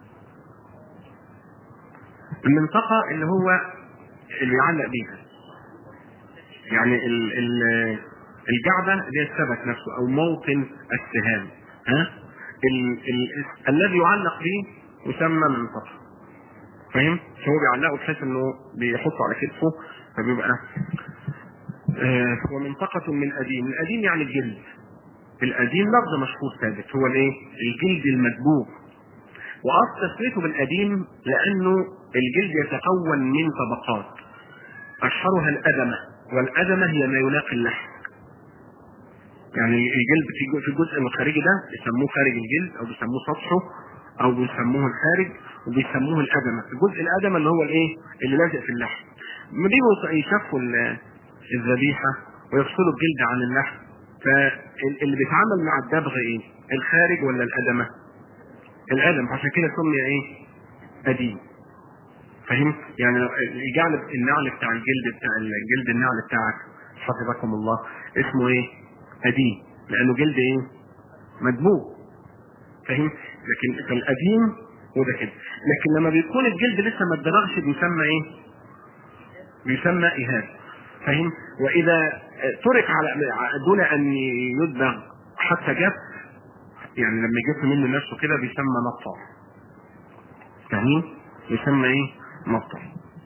المنطقة اللي هو اللي يعلق بيها يعني ال ال الجعبة اللي هي السبت نفسه أو موطن السهام ها ال ال الذي يعلق به يسمى منطقة فاهم؟ هو بيعلقه بحيث انه بيحطه على كتفه فبيبقى آه ومنطقة من أديم، الأديم يعني الجلد. الأديم لفظ مشهور ثابت هو الايه؟ الجلد المدبوغ. وأصل تسميته بالأديم لأنه الجلد يتكون من طبقات. أشهرها الأدمة، والأدمة هي ما يلاقي اللحم. يعني الجلد في في الجزء الخارجي ده بيسموه خارج الجلد أو بيسموه سطحه أو بيسموه الخارج وبيسموه الأدمة، الجزء الأدمة اللي هو الإيه؟ اللي لازق في اللحم. لما بيجوا يشفوا الذبيحة ويفصلوا الجلد عن اللحم فاللي بيتعامل مع الدبغ ايه؟ الخارج ولا الأدمة؟ الأدم عشان كده سمي ايه؟ أديم. فهمت؟ يعني يجعل النعل بتاع الجلد بتاع الجلد النعل بتاعك حفظكم الله اسمه ايه؟ أديم لأنه جلد ايه؟ مدبوغ. فهمت؟ لكن فالأديم هو ده كده. لكن لما بيكون الجلد لسه ما اتدرغش بيسمى ايه؟ بيسمى إهاب. فاهم واذا ترك على دون ان يدبغ حتى جف يعني لما يجف منه نفسه كده بيسمى نطع فاهمين يسمى ايه نطع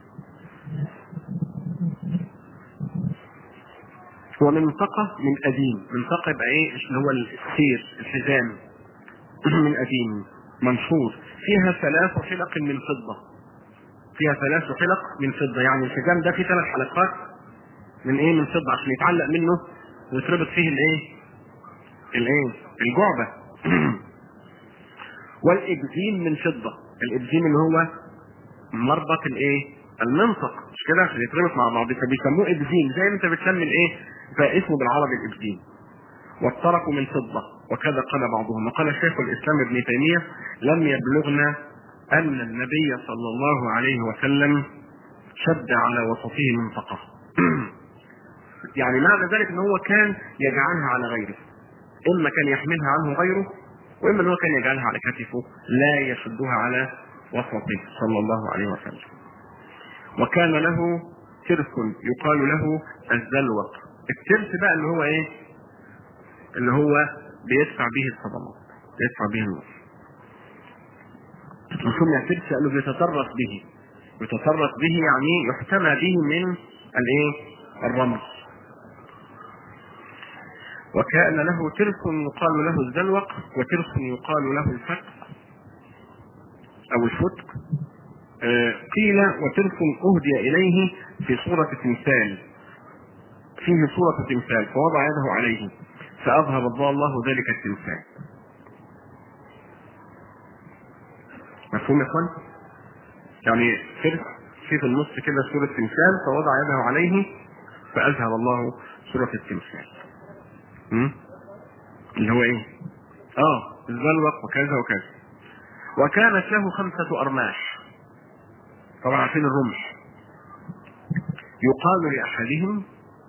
هو منطقة من قديم منطقة يبقى ايه اللي هو السير الحزام من قديم منشور فيها ثلاث حلق من فضة فيها ثلاث حلق من فضة يعني الحزام ده فيه ثلاث حلقات من ايه من فضه عشان يتعلق منه ويتربط فيه الايه الايه الجعبه والابزيم من فضه الابزيم اللي هو مربط الايه المنطق مش كده عشان يتربط مع بعض فبيسموه ابزيم زي ما انت بتسمي الايه فاسمه بالعربي الابزيم والطرق من فضه وكذا قال بعضهم وقال شيخ الاسلام ابن تيميه لم يبلغنا ان النبي صلى الله عليه وسلم شد على وسطه منطقه يعني معنى ذلك ان هو كان يجعلها على غيره اما كان يحملها عنه غيره واما ان هو كان يجعلها على كتفه لا يشدها على وسطه صلى الله عليه وسلم وكان له ترس يقال له الزلوق الترس بقى اللي هو ايه اللي هو بيدفع به الصدمات يدفع به النص وسمي ترس لانه بيتطرف به يتطرف به يعني يحتمى به من الايه الرمز وكان له ترس يقال له الزلوق وترس يقال له الفتق او الفتق آه قيل وترس اهدي اليه في صورة تمثال فيه صورة تمثال فوضع يده عليه فاظهر الله ذلك التمثال مفهوم يا اخوان؟ يعني ترس في في النص كده صورة تمثال فوضع يده عليه فأذهب الله صورة التمثال. م? اللي هو ايه؟ اه الزلوق وكذا وكذا. وكانت له خمسة أرماح. طبعا عارفين الرمح. يقال لأحدهم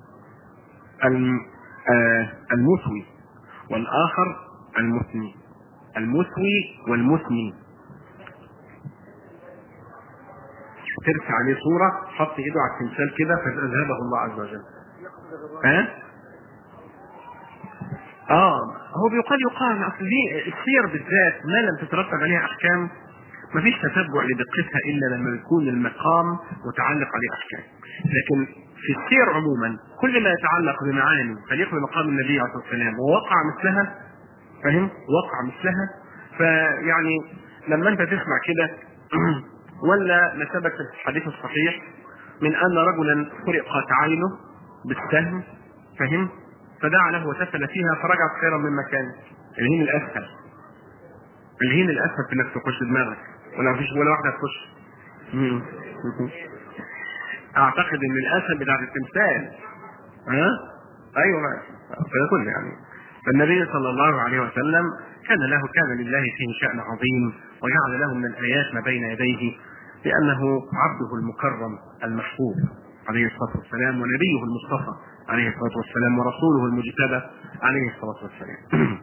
المثوي والآخر المثني. المثوي والمثني ترفع عليه صورة حط ايده على التمثال كده فأذهبه الله عز وجل ها؟ اه هو بيقال يقال اصل دي السير بالذات ما لم تترتب عليها احكام ما فيش تتبع لدقتها الا لما يكون المقام متعلق عليه احكام لكن في السير عموما كل ما يتعلق بمعاني تليق بمقام النبي عليه الصلاه والسلام ووقع مثلها فاهم؟ وقع مثلها فيعني لما انت تسمع كده ولا ما ثبت في الحديث الصحيح من ان رجلا خرقت عينه بالسهم فهم فدعا له وسفل فيها فرجعت خيرا مما كان الهين الاسهل الهين الاسهل في انك تخش دماغك ولا مفيش ولا واحده تخش اعتقد ان الاسهل بتاعت التمثال ها ايوه ما فيكون يعني فالنبي صلى الله عليه وسلم كان له كان لله فيه شأن عظيم وجعل له من الآيات ما بين يديه لأنه عبده المكرم المحبوب عليه الصلاة والسلام ونبيه المصطفى عليه الصلاة والسلام ورسوله المجتبى عليه الصلاة والسلام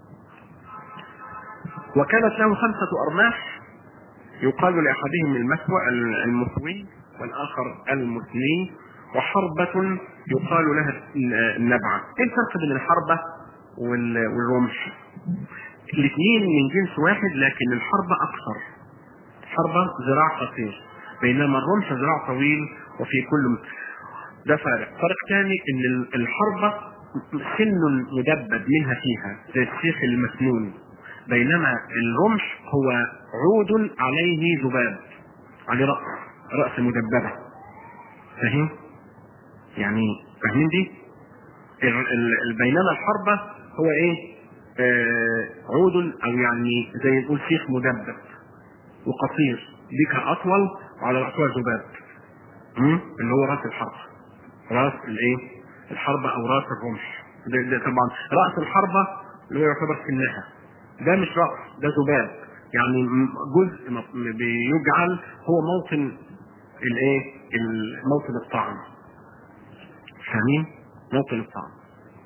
وكانت له خمسة أرماح يقال لأحدهم المثوى المثوي والآخر المثني وحربة يقال لها النبعة ايه الفرق بين الحربة والرمح الاثنين من جنس واحد لكن الحربة أقصر حربة ذراع قصير بينما الرمح ذراع طويل وفي كل ده فارق فرق ثاني ان الحربة سن مدبب منها فيها زي السيخ المسنون بينما الرمح هو عود عليه ذباب عليه رأس رأس مدببة فاهم؟ يعني فاهمين دي؟ بينما الحربة هو ايه؟ آه عود او يعني زي نقول سيخ مدبب وقصير بيكها اطول وعلى راسها ذباب اللي هو راس الحرب راس الايه؟ الحربة او راس الرمح ده, ده طبعا راس الحربة اللي هو يعتبر سنها ده مش راس ده ذباب يعني جزء بيجعل هو موطن الايه؟ موطن الطعن فاهمين؟ موطن الطعن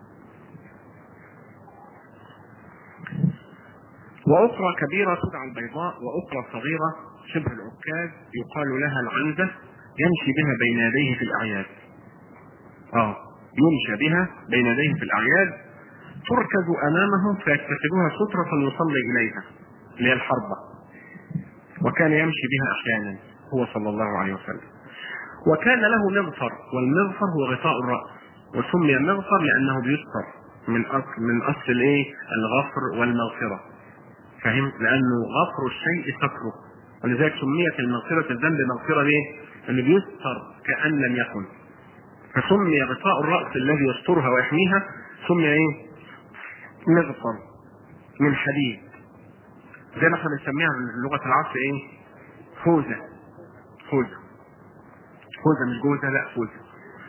وأخرى كبيرة تدعى البيضاء وأخرى صغيرة شبه العكاز يقال لها العنزة يمشي بها بين يديه في الأعياد. آه يمشى بها بين يديه في الأعياد تركز أمامه فيتخذها سترة يصلي إليها اللي هي الحربة. وكان يمشي بها أحيانا هو صلى الله عليه وسلم. وكان له مغفر والمغفر هو غطاء الرأس وسمي مغفر لأنه بيستر من أصل من أصل الإيه؟ الغفر والمغفرة. فاهم؟ لأنه غفر الشيء ستره ولذلك سميت المغفرة الذنب مغفرة ليه؟ لأنه بيستر كأن لم يكن فسمي غطاء الرأس الذي يسترها ويحميها سمي ايه؟ مغفر من حديد زي ما احنا بنسميها بلغة العصر ايه؟ فوزة فوزة فوزة مش جوزة لا فوزة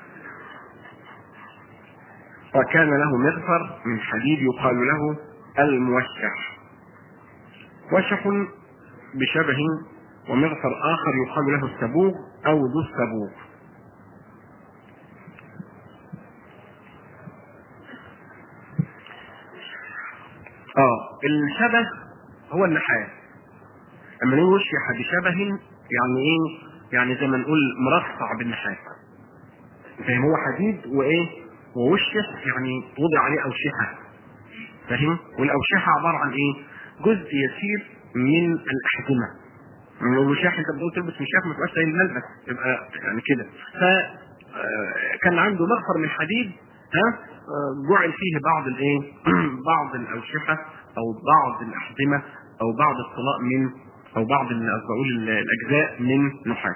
وكان له مغفر من حديد يقال له الموشح وشح بشبه ومغفر آخر يقال له السبوغ أو ذو السبوغ اه الشبه هو النحاس اما نقول وشح بشبه يعني ايه يعني زي ما نقول مرصع بالنحاس فاهم هو حديد وايه ووشح يعني وضع عليه اوشحه فاهم والاوشحه عباره عن ايه جزء يسير من الاحزمه من الوشاح انت بتقول تلبس وشاح ما تبقاش زي الملبس يبقى يعني كده ف كان عنده مغفر من حديد ها جعل فيه بعض الايه بعض الاوشحه او بعض الاحزمه او بعض الطلاء من او بعض بقول الاجزاء من نحاس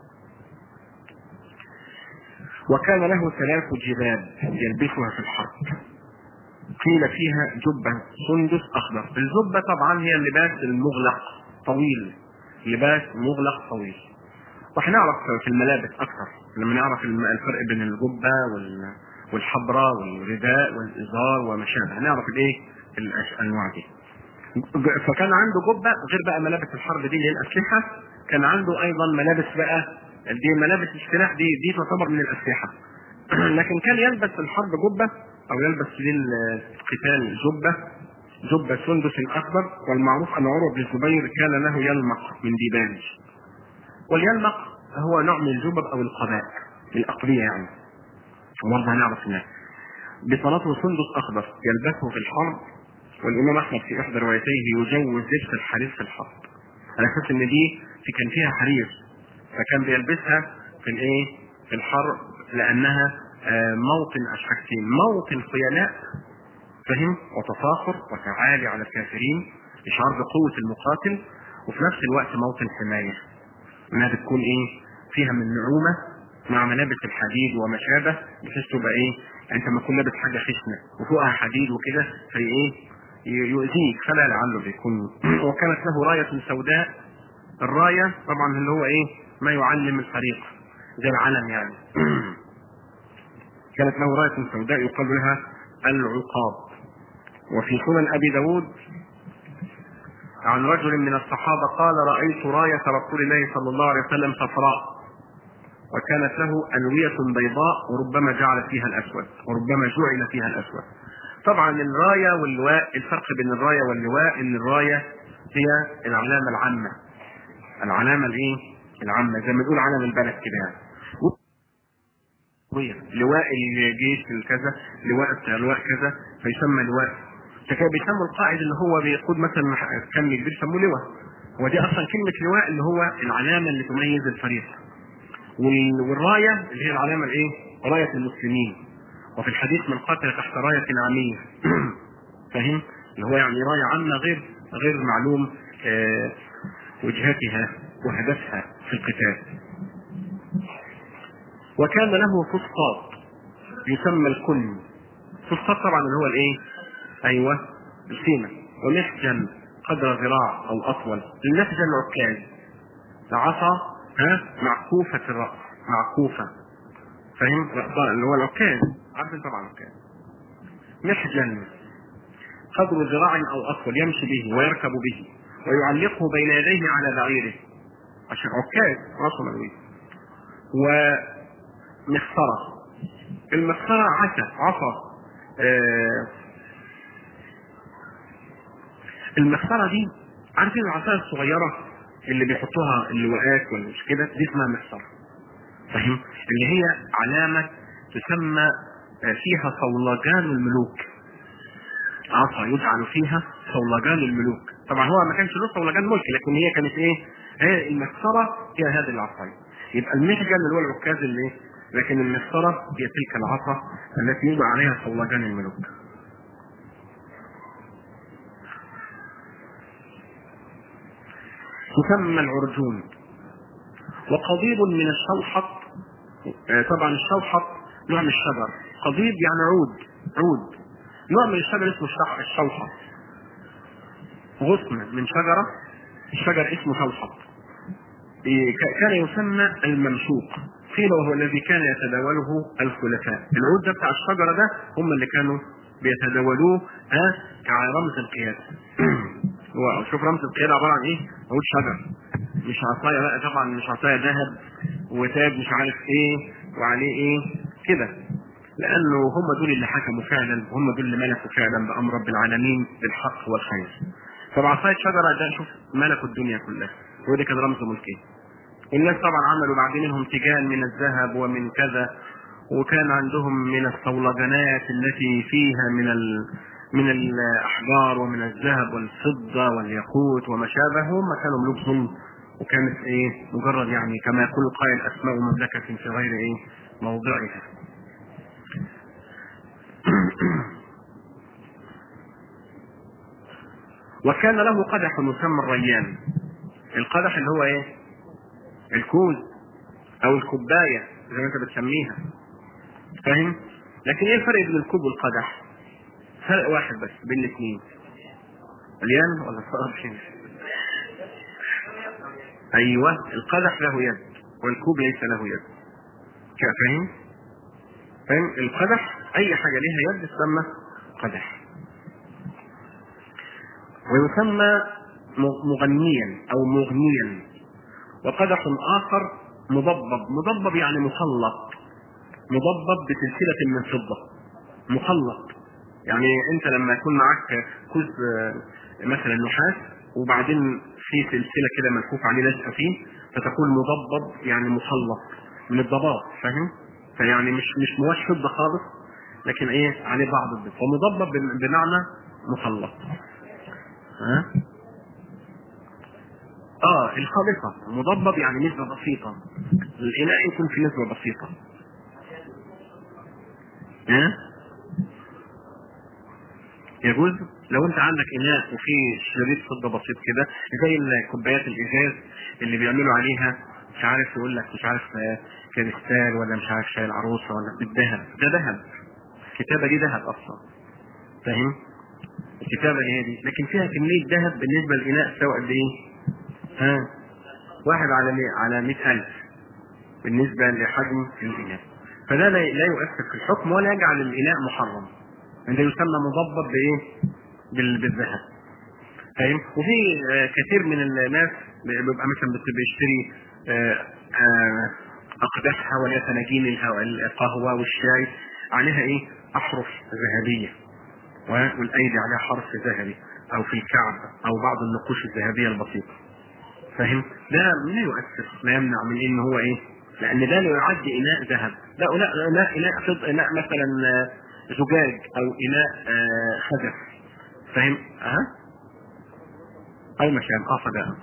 وكان له ثلاث جباب يلبسها في الحرب قيل فيها جبة سندس أخضر الجبة طبعا هي اللباس المغلق طويل لباس مغلق طويل وهنعرف في الملابس أكثر لما نعرف الفرق بين الجبة والحبرة والرداء والإزار وما شابه هنعرف الإيه الأنواع دي فكان عنده جبة غير بقى ملابس الحرب دي اللي هي الأسلحة كان عنده أيضا ملابس بقى دي ملابس السلاح دي دي تعتبر من الأسلحة لكن كان يلبس في الحرب جبة أو يلبس للقتال جبة جبة سندس أخضر والمعروف أن عروة بن الزبير كان له يلمق من ديباج واليلمق هو نوع من الجبب أو القباء الأقلية يعني وبرضه هنعرف هناك بصلاته سندس أخضر يلبسه في الحرب والإمام أحمد في إحدى روايتيه يجوز لبس الحرير في الحرب على أساس إن دي في كان فيها حرير فكان بيلبسها في الإيه؟ في الحرب لأنها موطن حاجتين موطن خيلاء فهم وتفاخر وتعالي على الكافرين اشعار بقوه المقاتل وفي نفس الوقت موطن حمايه انها بتكون ايه فيها من نعومه مع ملابس الحديد وما شابه بحيث تبقى ايه انت لما تكون لابس حاجه خشنه وفوقها حديد وكده في ايه يؤذيك فلا لعله بيكون وكانت له رايه سوداء الرايه طبعا اللي هو ايه ما يعلم الفريق زي العلم يعني كانت له راية سوداء يقال لها العقاب وفي سنن أبي داود عن رجل من الصحابة قال رأيت راية رسول الله صلى الله عليه وسلم صفراء وكانت له أنوية بيضاء وربما جعل فيها الأسود وربما جعل فيها الأسود طبعا الراية واللواء الفرق بين الراية واللواء ان الراية هي العلامة العامة العلامة الايه العامة زي ما نقول علم البلد كده يعني لواء الجيش الكذا لواء لواء كذا فيسمى لواء فكان بيسموا القائد اللي هو بيقود مثلا كم كبير يسموه لواء ودي اصلا كلمه لواء اللي هو العلامه اللي تميز الفريق والرايه اللي هي العلامه الايه؟ رايه المسلمين وفي الحديث من قاتل تحت رايه عاميه فاهم؟ اللي هو يعني رايه عامه غير غير معلوم آه وجهتها وهدفها في القتال وكان له فسطاط يسمى الكن فسطاط طبعا اللي هو الايه ايوه السيمه ومحجن قدر ذراع او اطول المحجن عكاز عصا ها معكوفة الرأس معكوفة فاهم اللي هو العكاز عارف طبعا العكاز محجن قدر ذراع او اطول يمشي به ويركب به ويعلقه بين يديه على بعيره عشان عكاز راسه ملوي و مخصرة المخصرة عسى عصا آه المخصرة دي عارفين العصاية الصغيرة اللي بيحطوها اللواءات ولا مش كده دي اسمها مخصرة فاهم اللي هي علامة تسمى فيها صولجان الملوك عصا يجعل فيها صولجان الملوك طبعا هو ما كانش له صولجان ملك لكن هي كانت ايه هي المخصرة هي هذه العصاية يبقى المحجن اللي هو العكاز اللي لكن المسطرة هي تلك العصا التي يوضع عليها صولجان الملوك تسمى العرجون وقضيب من الشوحط طبعا الشوحط نوع من الشجر قضيب يعني عود عود نوع من الشجر اسمه الشوحط غصن من شجرة الشجر اسمه شوحط كان يسمى الممشوق قيل وهو الذي كان يتداوله الخلفاء العود ده بتاع الشجرة ده هم اللي كانوا بيتداولوه ها كرمز القيادة هو شوف رمز القيادة عبارة عن ايه؟ عود شجر مش عصاية بقى طبعا مش عصاية ذهب وتاج مش عارف ايه وعليه ايه كده لانه هم دول اللي حكموا فعلا وهم دول اللي ملكوا فعلا بامر رب العالمين بالحق والخير فبعصايه شجره ده شوف ملكوا الدنيا كلها وده كان رمز ملكي الناس طبعا عملوا بعد منهم تيجان من الذهب ومن كذا وكان عندهم من الصولجانات التي فيها من ال... من الاحجار ومن الذهب والفضه والياقوت وما شابه هم كانوا ملوك ظلم وكانت ايه مجرد يعني كما يقول القائل اسماء مملكه في غير ايه موضعها وكان له قدح يسمى الريان القدح اللي هو ايه الكوز او الكوبايه زي ما انت بتسميها فاهم لكن ايه الفرق بين الكوب والقدح فرق واحد بس بين الاثنين اليان ولا الصقر ايوه القدح له يد والكوب ليس له يد فاهم فاهم القدح اي حاجه لها يد تسمى قدح ويسمى مغنيا او مغنيا وقدح اخر مضبب مضبب يعني مسلط مضبب بسلسله من فضه مخلط يعني انت لما يكون معاك كوز مثلا نحاس وبعدين في سلسله كده ملفوف عليه لزقه فيه فتكون مضبب يعني مخلط من الضباب فاهم؟ فيعني مش مش مواش فضه خالص لكن ايه عليه بعض الضباب فمضبب بمعنى مخلط ها؟ اه الخالصه مضبب يعني نسبه بسيطه الاناء يكون في نسبه بسيطه ها؟ يجوز لو انت عندك اناء وفيه شريط فضه بسيط كده زي الكوبايات الازاز اللي بيعملوا عليها مش عارف يقول لك مش عارف كريستال ولا مش عارف شاي العروسه ولا بالذهب ده ذهب الكتابه دي ذهب اصلا فاهم؟ الكتابه اللي هي دي لكن فيها كميه ذهب بالنسبه للاناء تساوي قد ايه؟ ها واحد على مئة على مئة ألف بالنسبة لحجم الإناء فده لا لا يؤثر في الحكم ولا يجعل الإناء محرم ده يسمى مضبب بإيه؟ بال- بالذهب فاهم؟ وفي آه، كثير من الناس بيبقى مثلا بت- بيشتري آه، آه، أقدحها ولا فناجين الهو- القهوة والشاي عليها إيه؟ أحرف ذهبية والايدي عليها حرف ذهبي او في الكعب او بعض النقوش الذهبيه البسيطه فاهم ده لا يؤثر لا يمنع من ان هو ايه لان ده لا يعد اناء ذهب لا لا لا اناء فض اناء مثلا آه، زجاج او اناء آه، خزف فاهم ها اي مكان اه فده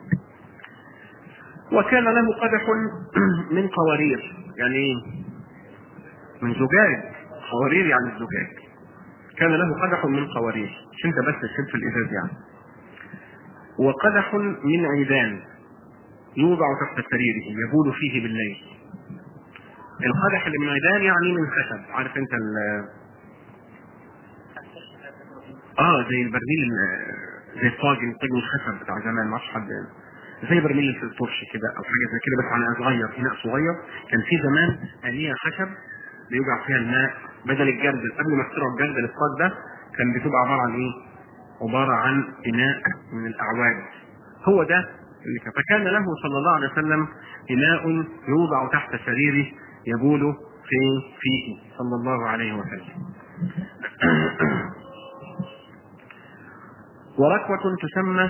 وكان له قدح من قوارير يعني ايه من زجاج قوارير يعني الزجاج كان له قدح من قوارير مش انت بس تشد في الازاز يعني وقدح من عيدان يوضع تحت سريره يبول فيه بالليل القدح اللي من عيدان يعني من خشب عارف انت ال اه زي البرميل ال- زي الطاجن طاجن الخشب بتاع زمان ما حد زي برميل الطرش كده او حاجه زي كده بس على صغير اناء صغير كان في زمان انيه خشب بيوجع فيها الماء بدل الجردل قبل ما اخترعوا الجردل الصاج ده كان بتبقى عباره عن ايه؟ عباره عن اناء من الاعواد هو ده اللي كان فكان له صلى الله عليه وسلم اناء يوضع تحت سريره يبول في فيه صلى الله عليه وسلم وركوة تسمى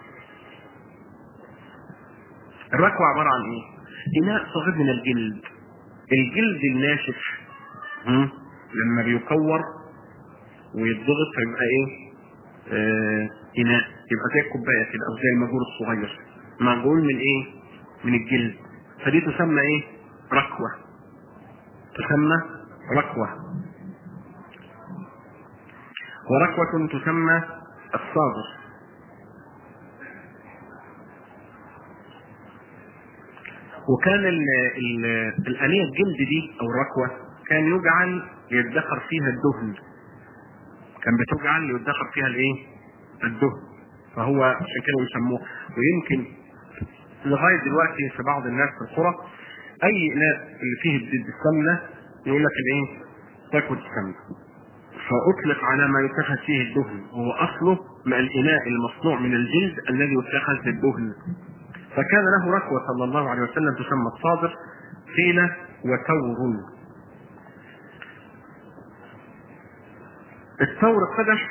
الركوة عبارة عن ايه؟ إناء صغير من الجلد الجلد الناشف هم؟ لما بيكور ويتضغط فيبقى ايه؟ آه إناء يبقى زي الكوباية كده أو زي المجور الصغير معجون من ايه؟ من الجلد فدي تسمى ايه؟ ركوة تسمى ركوة وركوة تسمى الصاغر وكان ال ال الآلية الجلد دي أو الركوة كان يجعل يدخر فيها الدهن كان بتجعل يدخر فيها الايه؟ الدهن فهو عشان كده يسموه ويمكن لغاية دلوقتي في بعض الناس في القرى أي إناء اللي فيه السمنة يقول لك الايه؟ تاكل السمنة فأطلق على ما يتخذ فيه الدهن هو أصله مع الإناء المصنوع من الجلد الذي يتخذ للدهن فكان له ركوة صلى الله عليه وسلم تسمى الصادر قيل وتور الثور القدح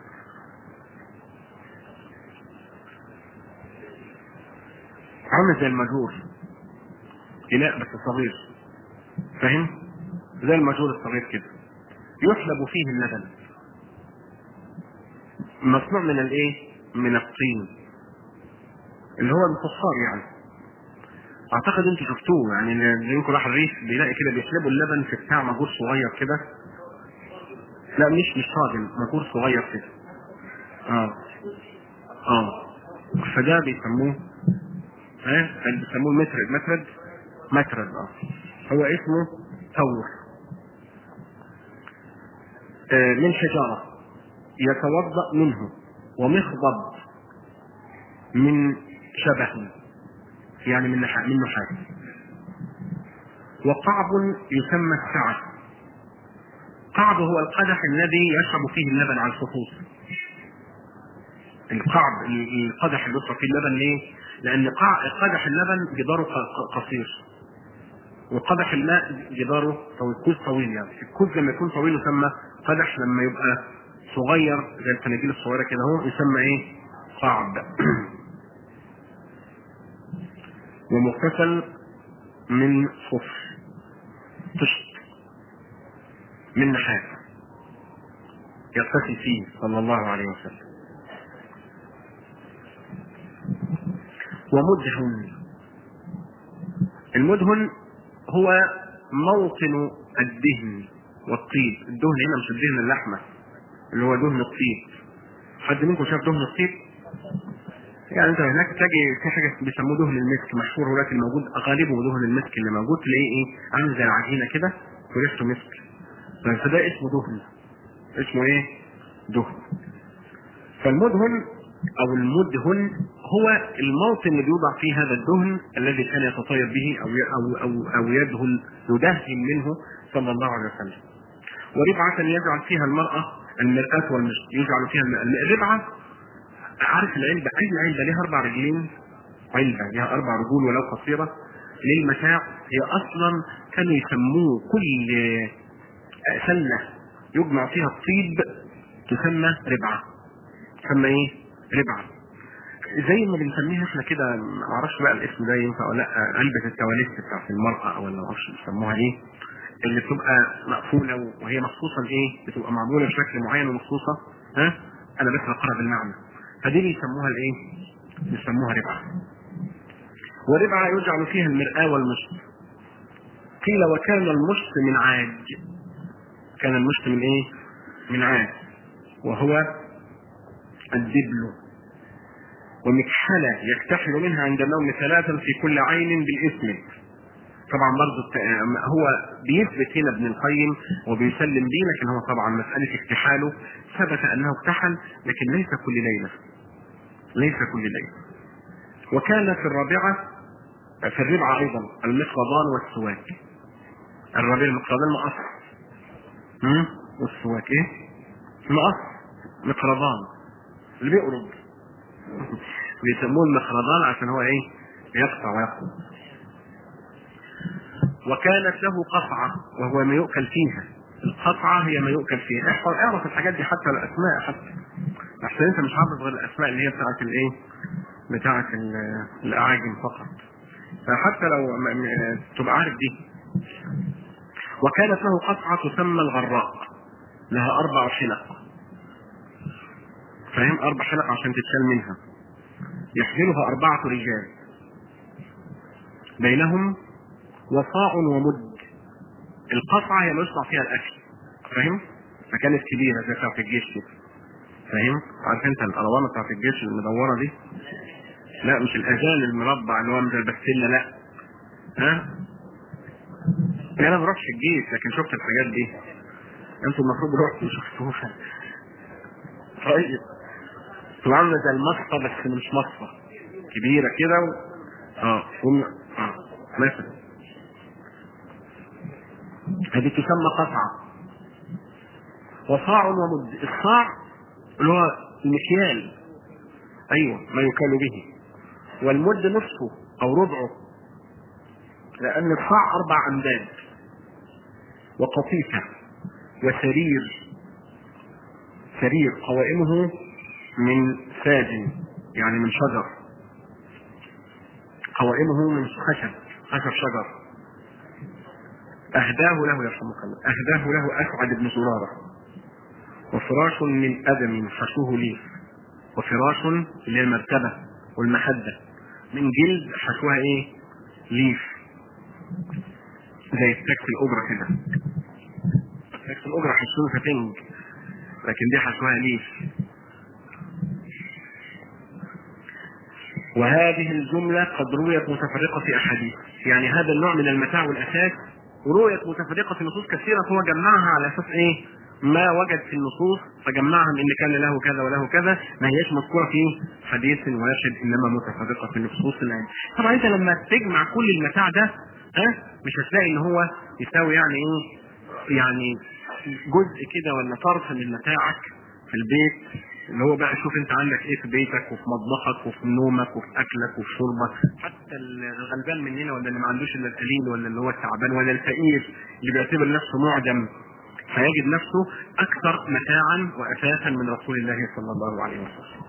عامل زي المجور إناء بس صغير فاهم؟ زي المجور الصغير كده يحلب فيه اللبن مصنوع من الايه؟ من الطين اللي هو الفخار يعني اعتقد انتوا شفتوه يعني اللي يمكن راح الريف بيلاقي كده بيحلبوا اللبن في بتاع مجور صغير كده لا مش مش طاجن مجور صغير كده اه اه فده بيسموه ها بيسموه مترد مترد مترد اه هو اسمه ثور آه من شجرة يتوضأ منه ومخضب من شبه يعني من نحاس من نحاس وقعب يسمى السعة قعب هو القدح الذي يشرب فيه اللبن على الخصوص القعب القدح اللي يشرب فيه اللبن ليه؟ لأن قدح اللبن جداره قصير وقدح الماء جداره طويل كوز طويل يعني الكوز لما يكون طويل يسمى قدح لما يبقى صغير زي الفناجيل الصغيرة كده اهو يسمى ايه؟ قعب ومغتسل من صفر طشت من نحاس يغتسل فيه صلى الله عليه وسلم ومدهن المدهن هو موطن الدهن والطيب الدهن هنا مش الدهن اللحمة اللي هو دهن الطيب حد منكم شاف دهن الطيب يعني انت هناك تلاقي في حاجه بيسموه دهن المسك مشهور هناك الموجود غالبه دهن المسك اللي موجود تلاقيه ايه عامل زي العجينه كده وريحته مسك فده اسمه دهن اسمه ايه؟ دهن فالمدهن او المدهن هو الموطن اللي بيوضع فيه هذا الدهن الذي كان يتطيب به او او او, أو يدهن يدهن منه صلى الله عليه وسلم وربعة يجعل فيها المرأة المرآة والمشط يجعل فيها الربعة عارف العلبة أي علبة لها أربع رجلين علبة لها أربع رجول ولو قصيرة للمتاع هي أصلا كانوا يسموه كل سلة يجمع فيها الطيب تسمى ربعة تسمى إيه؟ ربعة زي ما بنسميها احنا كده ما اعرفش بقى الاسم ده ينفع ولا لا علبة التواليت بتاعت المرأة او ما اعرفش بيسموها ايه اللي بتبقى مقفولة وهي مخصوصة لايه؟ بتبقى معمولة بشكل معين ومخصوصة ها؟ انا بس بقرا بالمعنى فدي بيسموها الايه؟ بيسموها ربعة. وربعة يجعل فيها المرآة والمشط. قيل وكان المشط من عاج. كان المشط من ايه؟ من عاج. وهو الدبل. ومكحلة يكتحل منها عند النوم ثلاثا في كل عين بالإثم. طبعا برضه هو بيثبت هنا ابن القيم وبيسلم بيه لكن هو طبعا مسألة اكتحاله ثبت أنه اكتحل لكن ليس كل ليلة ليس كل ليلة وكان في الرابعة في الربعة أيضا المقرضان والسواك الرابعة المقرضان مقص والسواك إيه؟ مقص مقرضان اللي بيقرض بيسموه المقرضان عشان هو إيه؟ يقطع ويقطع وكانت له قطعة وهو ما يؤكل فيها القطعة هي ما يؤكل فيها احفظ اعرف الحاجات دي حتى الأسماء حتى عشان أنت مش حافظ غير الأسماء اللي هي بتاعت الإيه؟ بتاعت الأعاجم فقط فحتى لو تبقى عارف دي وكانت له قطعة تسمى الغراء لها أربع حلق فاهم أربع حلق عشان تتشال منها يحملها أربعة رجال بينهم وصاع ومد القطعة هي اللي يصنع فيها الأكل فاهم؟ فكانت كبيرة زي بتاعت الجيش كده فاهم؟ عارف أنت الألوان بتاعت الجيش المدورة دي؟ لا مش الأذان المربع اللي هو زي البستلة لا ها؟ أنا ما رحتش الجيش لكن شفت الحاجات دي أنتوا المفروض رحتوا وشفتوها طيب تبقى عاملة زي المصفى بس مش مصفى كبيرة كده و... اه وم... اه مثلا هذه تسمى قطعة وصاع ومد الصاع اللي هو المكيال ايوه ما يكال به والمد نصفه او ربعه لان الصاع اربع امداد وقطيفة وسرير السرير قوائمه من ساج يعني من شجر قوائمه من خشب خشب شجر أهداه له يرحمك الله أهداه له أسعد بن زرارة وفراش من أدم حشوه ليف وفراش اللي هي المرتبة والمحدة من جلد حشوها إيه؟ ليف زي التاكسي الأجرة كده التاكسي الأجرة حشوه فتنج لكن دي حشوها ليف وهذه الجملة قد رويت متفرقة في أحاديث يعني هذا النوع من المتاع والأساس رويت متفرقة في نصوص كثيرة هو جمعها على أساس إيه؟ ما وجد في النصوص فجمعها من إن كان له كذا وله كذا ما هيش مذكورة في حديث واحد إنما متفرقة في نصوص الآن طبعا أنت لما تجمع كل المتاع ده ها مش هتلاقي إن هو يساوي يعني إيه؟ يعني جزء كده ولا طرف من متاعك في البيت اللي هو بقى شوف انت عندك ايه في بيتك وفي مطبخك وفي نومك وفي اكلك وفي شربك حتى الغلبان مننا ولا اللي ما عندوش الا القليل ولا اللي هو التعبان ولا الفقير اللي بيعتبر نفسه معدم فيجد نفسه اكثر متاعا واساسا من رسول الله صلى الله عليه وسلم.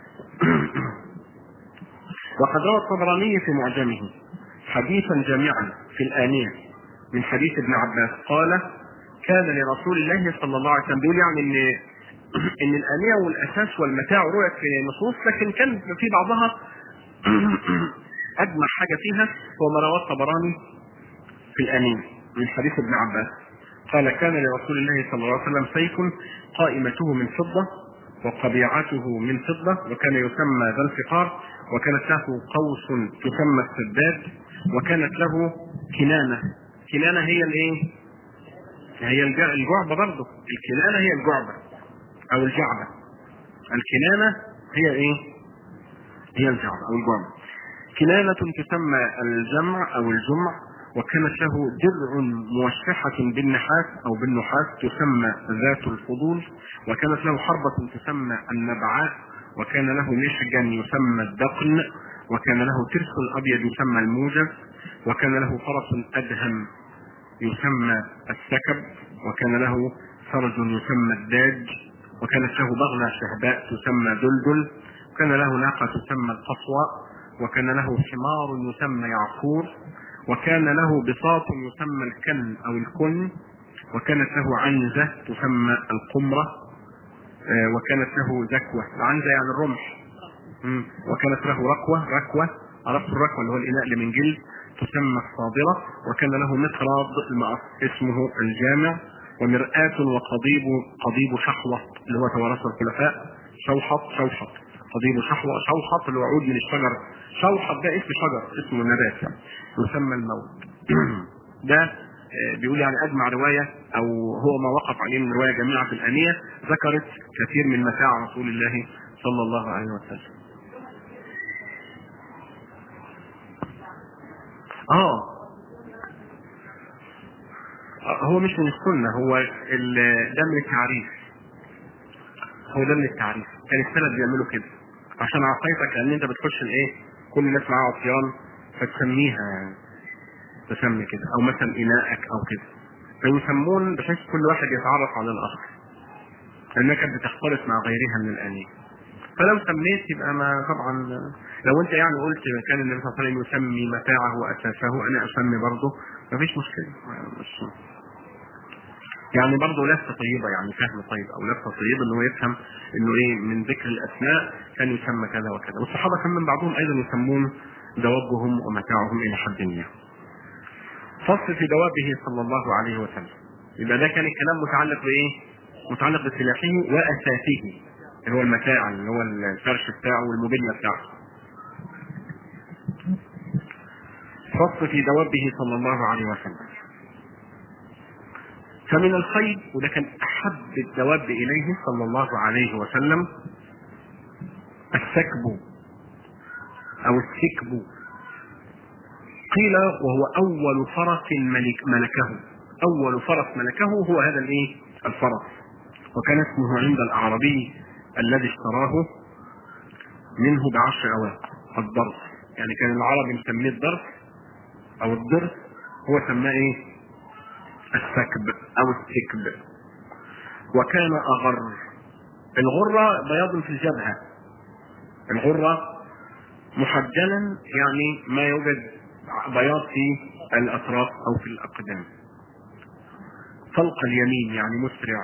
وقد روى الطبراني في معجمه حديثا جامعا في الآنية من حديث ابن عباس قال كان لرسول الله صلى الله عليه وسلم بيقول يعني ان ان الآلية والأساس والمتاع رؤيت في النصوص لكن كان في بعضها أجمع حاجة فيها هو ما رواه الطبراني في الآنية من حديث ابن عباس قال كان لرسول الله صلى الله عليه وسلم سيف قائمته من فضة وقبيعته من فضة وكان يسمى ذا الفقار وكانت له قوس تسمى السداد وكانت له كنانة كنانة هي الايه؟ هي الجعبة برضه الكنانة هي الجعبة او الجعبة الكنانة هي ايه هي الجعبة او الجعبة كنانة تسمى الجمع او الجمع وكانت له درع موشحة بالنحاس او بالنحاس تسمى ذات الفضول وكانت له حربة تسمى النبعاء وكان له مشجا يسمى الدقن وكان له ترس ابيض يسمى الموجز وكان له فرس ادهم يسمى السكب وكان له فرج يسمى الداج وكانت له بغلة شهباء تسمى دلدل وكان له ناقة تسمى القصوى وكان له حمار يسمى يعفور وكان له بساط يسمى الكن أو الكن وكانت له عنزة تسمى القمرة وكانت له زكوة العنزة يعني الرمح وكانت له ركوة ركوة عرفت الركوة اللي هو الإناء اللي من جلد تسمى الصادرة وكان له مطراد اسمه الجامع ومرآة وقضيب قضيب شحوة اللي هو توارث الخلفاء شوحط شوحط قضيب شحوة شوحط اللي هو عود من الشجر شوحط ده اسم شجر اسمه نبات يعني يسمى الموت ده بيقول يعني اجمع روايه او هو ما وقف عليه من روايه جميعه في الانيه ذكرت كثير من متاع رسول الله صلى الله عليه وسلم. اه هو مش من السنة هو ده من التعريف هو ده من التعريف كان السلف بيعملوا كده عشان عقيدتك ان انت بتخش الايه كل الناس معاها عصيان فتسميها يعني تسمي كده او مثلا اناءك او كده فيسمون بحيث كل واحد يتعرف على الاخر لانها كانت بتختلط مع غيرها من الانيه فلو سميت يبقى ما طبعا لو انت يعني قلت كان النبي صلى الله عليه وسلم يسمي متاعه واساسه انا اسمي برضه مفيش مشكله مش يعني برضه لفه طيبه يعني فهم طيب او لفه طيبه ان هو يفهم انه ايه من ذكر الاسماء كان يسمى كذا وكذا والصحابه كان من بعضهم ايضا يسمون دوابهم ومتاعهم الى حد ما فصل في دوابه صلى الله عليه وسلم يبقى ده كان الكلام متعلق بايه؟ متعلق بسلاحه واساسه اللي هو المتاع اللي هو الفرش بتاعه والموبيليا بتاعته. فصل في دوابه صلى الله عليه وسلم. فمن الخيل وده كان احب الدواب اليه صلى الله عليه وسلم السكب او السكب قيل وهو اول فرس ملك ملكه اول فرس ملكه هو هذا الايه الفرس وكان اسمه عند الاعرابي الذي اشتراه منه بعشر اواق الضرس يعني كان العربي مسميه الضرس او الضرس هو سماه ايه السكب او السكب وكان اغر الغرة بياض في الجبهة الغرة محجلا يعني ما يوجد بياض في الأطراف أو في الأقدام طلق اليمين يعني مسرع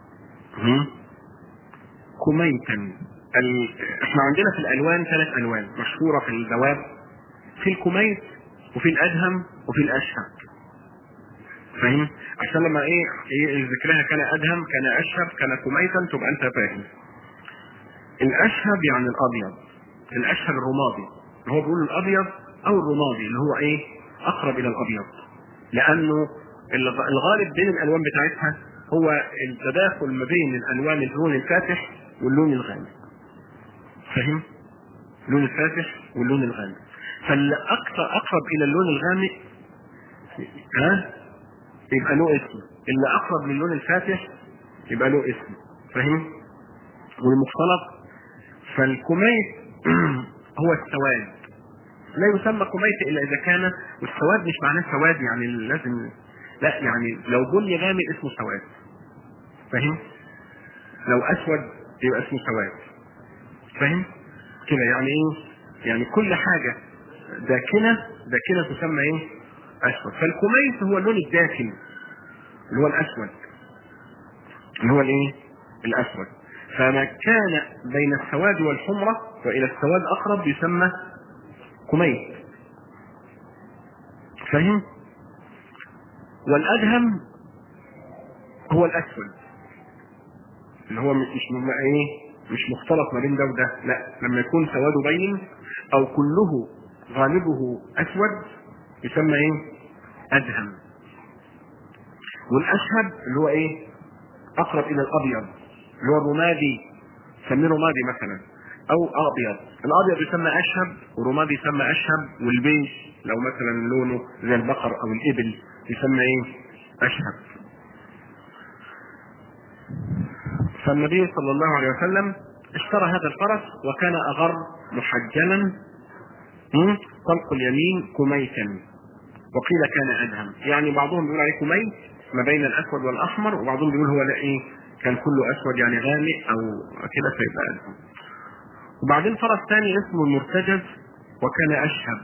كميتا ال... احنا عندنا في الالوان ثلاث الوان مشهوره في الدواب في الكميت وفي الادهم وفي الاشهب فاهم عشان لما ايه, إيه ذكرها كان ادهم كان اشهب كان كميتا تبقى انت فاهم الاشهب يعني الابيض الاشهب الرمادي اللي هو بيقول الابيض او الرمادي اللي هو ايه اقرب الى الابيض لانه الغالب بين الالوان بتاعتها هو التداخل ما بين الالوان اللون الفاتح واللون الغامق فاهم اللون الفاتح واللون الغامق فالاكثر اقرب الى اللون الغامق ها يبقى له اسم اللي اقرب للون الفاتح يبقى له اسم فاهم والمختلط فالكميت هو السواد لا يسمى كميت الا اذا كان والسواد مش معناه سواد يعني لازم لا يعني لو بني غامق اسمه سواد فاهم لو اسود يبقى اسمه سواد فاهم كده يعني ايه يعني كل حاجه داكنه داكنه تسمى ايه اسود فالكميت هو اللون الداكن اللي هو الاسود اللي هو الايه الاسود فما كان بين السواد والحمره والى السواد اقرب يسمى كميت فاهم والادهم هو الاسود اللي هو مش م- ايه مش مختلط ما بين ده وده لا لما يكون سواده بين او كله غالبه اسود يسمى ايه ادهم والاشهب اللي هو ايه اقرب الى الابيض اللي هو الرمادي سميه رمادي مثلا او ابيض الابيض يسمى اشهب والرمادي يسمى اشهب والبيج لو مثلا لونه زي البقر او الابل يسمى ايه اشهب فالنبي صلى الله عليه وسلم اشترى هذا الفرس وكان اغر محجلا م? طلق اليمين كميتا وقيل كان ادهم يعني بعضهم بيقول عليه كميت ما بين الاسود والاحمر وبعضهم بيقول هو لا ايه كان كله اسود يعني غامق او كده فيبقى ادهم وبعدين فرس ثاني اسمه المرتجز وكان اشهب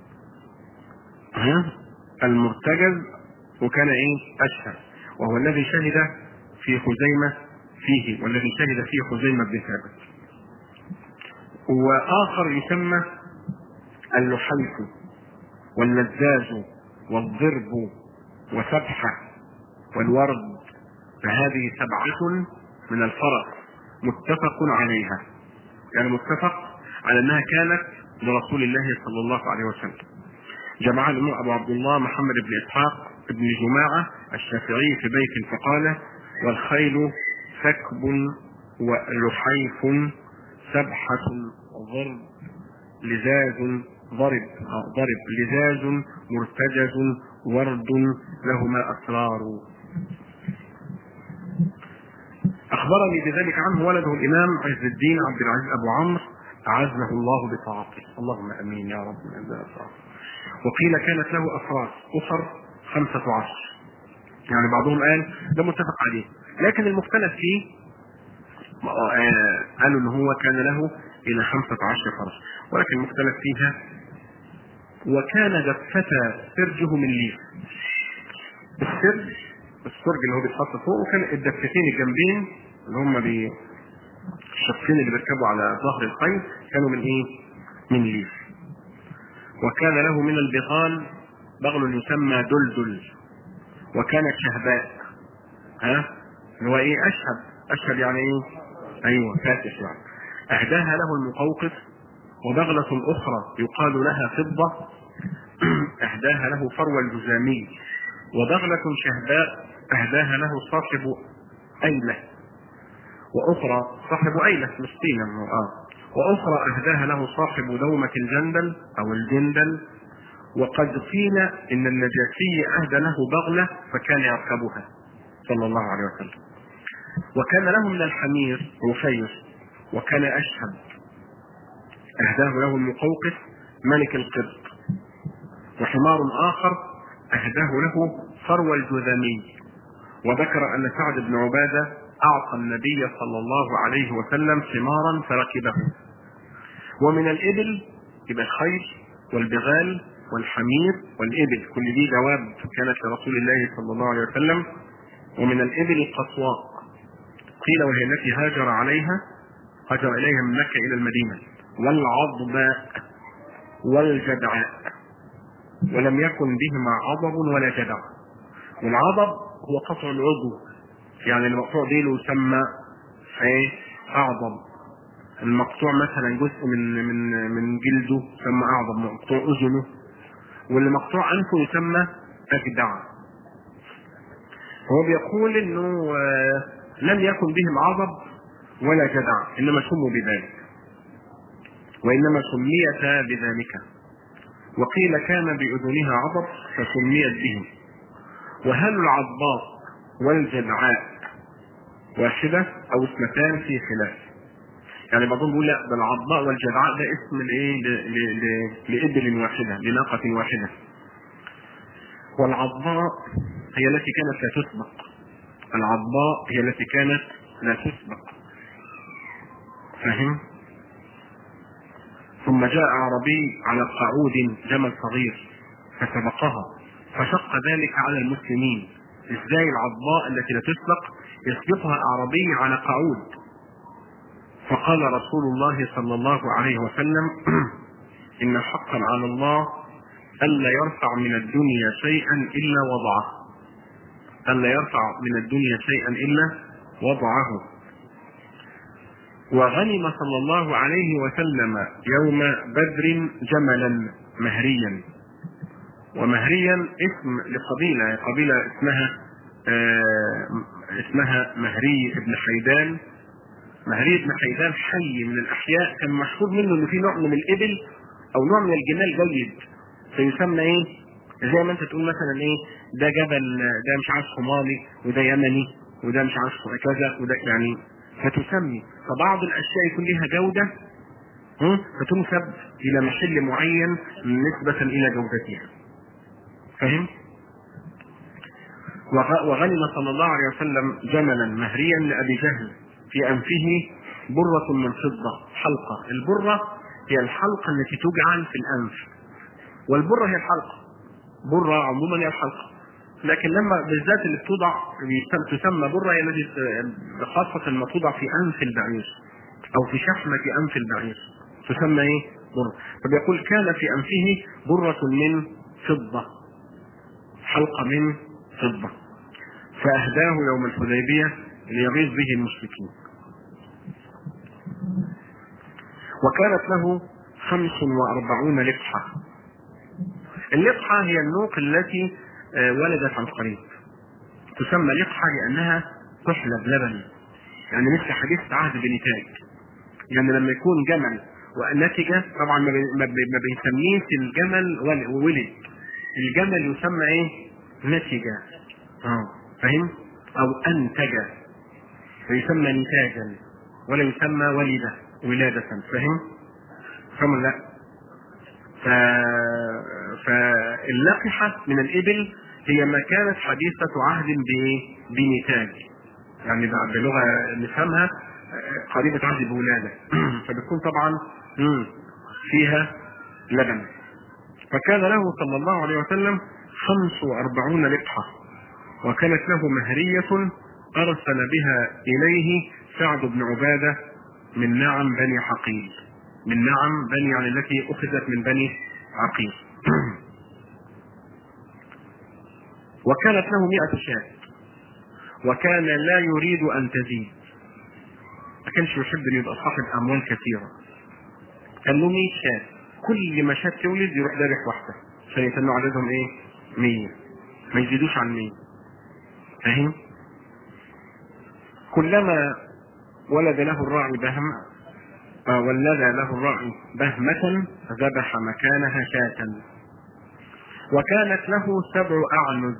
ها المرتجز وكان ايه اشهب وهو الذي شهد في خزيمه فيه والذي شهد فيه خزيمه بن ثابت واخر يسمى اللحيف واللزاز والضرب وسبحه والورد فهذه سبعه من الفرس متفق عليها يعني متفق على انها كانت لرسول الله صلى الله عليه وسلم جمع الامام ابو عبد الله محمد بن اسحاق بن جماعه الشافعي في بيت فقال والخيل سكب ولحيف سبحة ضرب لزاز ضرب آه، ضرب لزاز مرتجز ورد لهما اسرار اخبرني بذلك عنه ولده الامام عز الدين عبد العزيز ابو عمرو اعزه الله بطاعته اللهم امين يا رب من أبناء الطاعة. وقيل كانت له افراد اسر خمسة عشر يعني بعضهم قال ده متفق عليه لكن المختلف فيه آه، قالوا ان هو كان له الى خمسة عشر فرس ولكن المختلف فيها وكان دفة سرجه من ليف السرج السرج اللي هو بيتحط فوق وكان الدفتين الجنبين اللي هم بي الشخصين اللي بيركبوا على ظهر الخيل كانوا من ايه؟ من ليف وكان له من البغال بغل يسمى دلدل وكانت شهباء ها اللي هو ايه اشهب اشهب يعني ايه ايوه فاتح يعني اهداها له المقوقس وبغلة اخرى يقال لها فضة اهداها له فروى الجزامي وبغلة شهباء اهداها له صاحب ايلة واخرى صاحب ايلة مسكينة اه واخرى اهداها له صاحب دومة الجندل او الجندل وقد قيل ان النجاشي اهدى له بغلة فكان يركبها صلى الله عليه وسلم وكان له من الحمير رفير وكان اشهب اهداه له المقوقس ملك القبط وحمار اخر اهداه له فروى الجذامي وذكر ان سعد بن عباده أعطى النبي صلى الله عليه وسلم ثمارا فركبه ومن الإبل يبقى الخيل والبغال والحمير والإبل كل دي دواب كانت لرسول الله صلى الله عليه وسلم ومن الإبل القصواء قيل وهي التي هاجر عليها هاجر إليها من مكة إلى المدينة والعظماء والجدعاء ولم يكن بهما عضب ولا جدع والعضب هو قطع العضو يعني المقطوع ديله يسمى ايه اعظم المقطوع مثلا جزء من من من جلده يسمى اعظم مقطوع اذنه واللي مقطوع انفه يسمى اجدع هو بيقول انه آه، لم يكن بهم عضب ولا جدع انما سموا بذلك وانما سميتا بذلك وقيل كان باذنها عضب فسميت به وهل العضاء والجدعاء واحدة أو اثنتان في خلاف يعني بعضهم بيقول لا ده العضاء والجدعاء ده اسم لايه ل- ل- ل- لإبل واحدة لناقة واحدة والعضاء هي التي كانت لا تسبق العضاء هي التي كانت لا تسبق فهم ثم جاء أعرابي على قعود جمل صغير فسبقها فشق ذلك على المسلمين ازاي العضاء التي لا تسبق يسبقها اعرابي على قعود فقال رسول الله صلى الله عليه وسلم ان حقا على الله الا يرفع من الدنيا شيئا الا وضعه الا يرفع من الدنيا شيئا الا وضعه وغنم صلى الله عليه وسلم يوم بدر جملا مهريا ومهريا اسم لقبيلة قبيلة اسمها آه اسمها مهري بن حيدان مهري بن حيدان حي من الأحياء كان مشهور منه إن في نوع من الإبل أو نوع من الجمال جيد فيسمى إيه؟ زي ما أنت تقول مثلا إيه؟ ده جبل ده مش عارف صومالي وده يمني وده مش عارف كذا وده يعني فتسمي فبعض الأشياء يكون لها جودة هم؟ فتنسب إلى محل معين نسبة إلى جودتها فهم؟ وغ- وغنم صلى الله عليه وسلم جملا مهريا لأبي جهل في أنفه برة من فضة حلقة البرة هي الحلقة التي تجعل في الأنف والبرة هي الحلقة برة عموما هي الحلقة لكن لما بالذات اللي بتوضع بيسم- تسمى برة هي التي ت- خاصة ما توضع في أنف البعير أو في شحمة أنف البعير تسمى إيه؟ برة فبيقول كان في أنفه برة من فضة حلقة من فضة فأهداه يوم الحديبية ليغيظ به المشركين وكانت له خمس وأربعون لقحة اللقحة هي النوق التي آه، ولدت عن قريب تسمى لقحة لأنها تحلب لبن يعني مثل حديث عهد بنتاج يعني لما يكون جمل ونتج طبعا ما بي- ما بي- ما بنسميش الجمل ول- ولد الجمل يسمى ايه؟ نتج اه فاهم؟ او انتج فيسمى نتاجا ولا يسمى ولد ولادة فاهم؟ فهم لا ف... فاللقحة من الإبل هي ما كانت حديثة عهد بإيه؟ بنتاج يعني ب- بلغة نفهمها آه، قريبة عهد بولادة فبتكون طبعا مم، فيها لبن فكان له صلى الله عليه وسلم خمس وأربعون لقحة وكانت له مهرية أرسل بها إليه سعد بن عبادة من نعم بني حقيل من نعم بني يعني التي أخذت من بني عقيل وكانت له مئة شاة وكان لا يريد أن تزيد ما كانش يحب أن يبقى صاحب أموال كثيرة كان له 100 شاة كل ما شاة تولد يروح ذابح واحدة عشان يتنوا عددهم إيه؟ 100 ما يزيدوش عن 100 فاهم؟ كلما ولد له الراعي بهم آه، ولد له الراعي بهمة ذبح مكانها شاة وكانت له سبع أعنز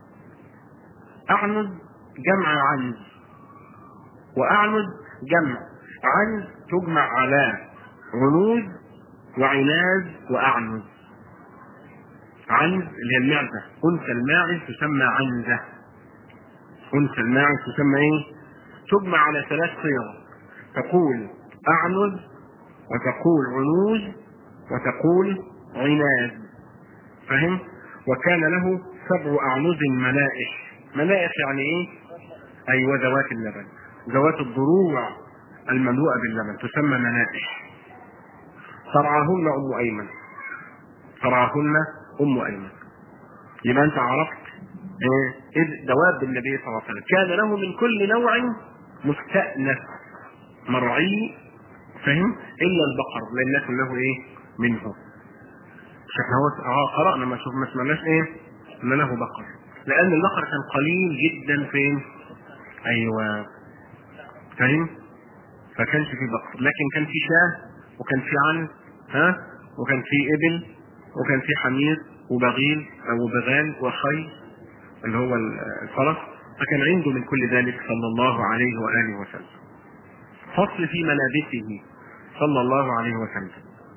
أعنز جمع عنز وأعنز جمع عنز تجمع على عنوز وعناز وأعنز عنز اللي هي المعزة أنثى الماعز تسمى عنزة أنثى الماعز تسمى إيه؟ تجمع على ثلاث صيغ تقول أعنز وتقول عنوز وتقول عناد فهم وكان له سبع أعنز ملائح ملائح يعني إيه أيوة ذوات اللبن ذوات الضروع المملوءة باللبن تسمى ملائح ترعاهن أم أيمن ترعاهن أم أيمن يبقى أنت عرفت إيه إذ دواب النبي صلى الله عليه وسلم كان له من كل نوع مستأنف مرعي فهم إلا البقر لم يكن له إيه منه مش احنا هو اه قرأنا ما شوف ما سمعناش إيه إن له بقر لأن البقر كان قليل جدا فين أيوه فاهم فكانش في بقر لكن كان في شاه وكان في عن ها وكان في ابل وكان في حمير وبغيل او بغال وخيل اللي هو الفرس فكان عنده من كل ذلك صلى الله عليه واله وسلم فصل في ملابسه صلى الله عليه وسلم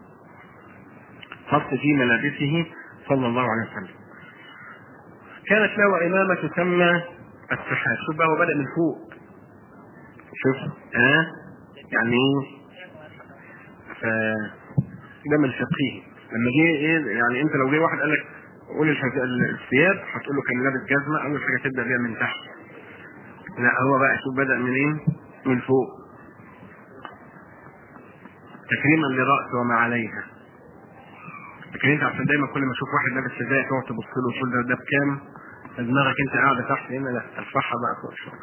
فصل في ملابسه صلى الله عليه وسلم كانت له إمامة تسمى السحاب شوف بقى هو بدأ من فوق شوف ها آه؟ يعني ايه ف ده من الفقيه لما جه ايه يعني انت لو جه واحد قال لك قول الثياب هتقول له كان لابس جزمه اول حاجه تبدا بيها من تحت لا هو بقى شوف بدا منين من فوق تكريما لرأس وما عليها لكن انت عشان دايما كل ما اشوف واحد لابس حذاء تقعد تبص له وتقول ده ده بكام دماغك انت قاعده تحت هنا لا ارفعها بقى فوق شويه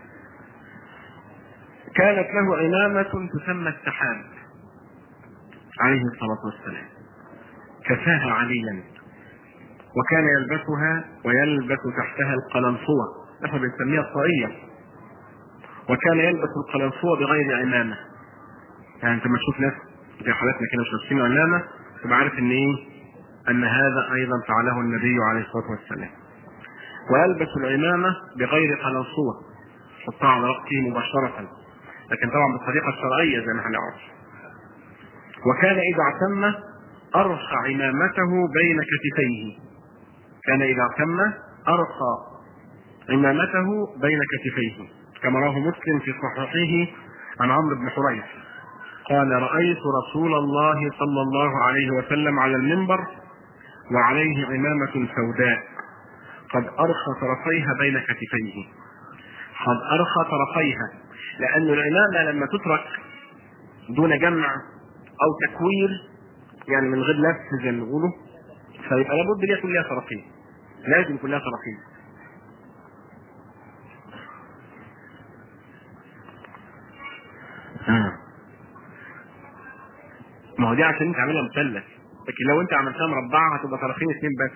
كانت له عمامة تسمى السحاب عليه الصلاة والسلام كساها عليا وكان يلبسها ويلبس تحتها القلنسوة نحن بنسميها الطاقية وكان يلبس القلنسوة بغير عمامة يعني انت لما تشوف ناس زي حالاتنا كده مش لابسين عمامة تبقى عارف ان ايه ان هذا ايضا فعله النبي عليه الصلاة والسلام ويلبس العمامة بغير قلنسوة حطها على رأسه مباشرة لكن طبعا بالطريقة الشرعية زي ما هنعرف وكان إذا اعتم أرخى عمامته بين كتفيه كان إذا اعتم أرخى عمامته بين كتفيه كما رواه مسلم في صحيحه عن عمرو بن حريث قال رأيت رسول الله صلى الله عليه وسلم على المنبر وعليه عمامة سوداء قد أرخى طرفيها بين كتفيه قد أرخى طرفيها لأن العمامة لما تترك دون جمع أو تكوير يعني من غير لف زي ما بيقولوا فيبقى لابد ليها يكون لها طرفين لازم يكون لها طرفين ما هو دي عشان انت عاملها مثلث لكن لو انت عملتها مربعه هتبقى طرفين اثنين بس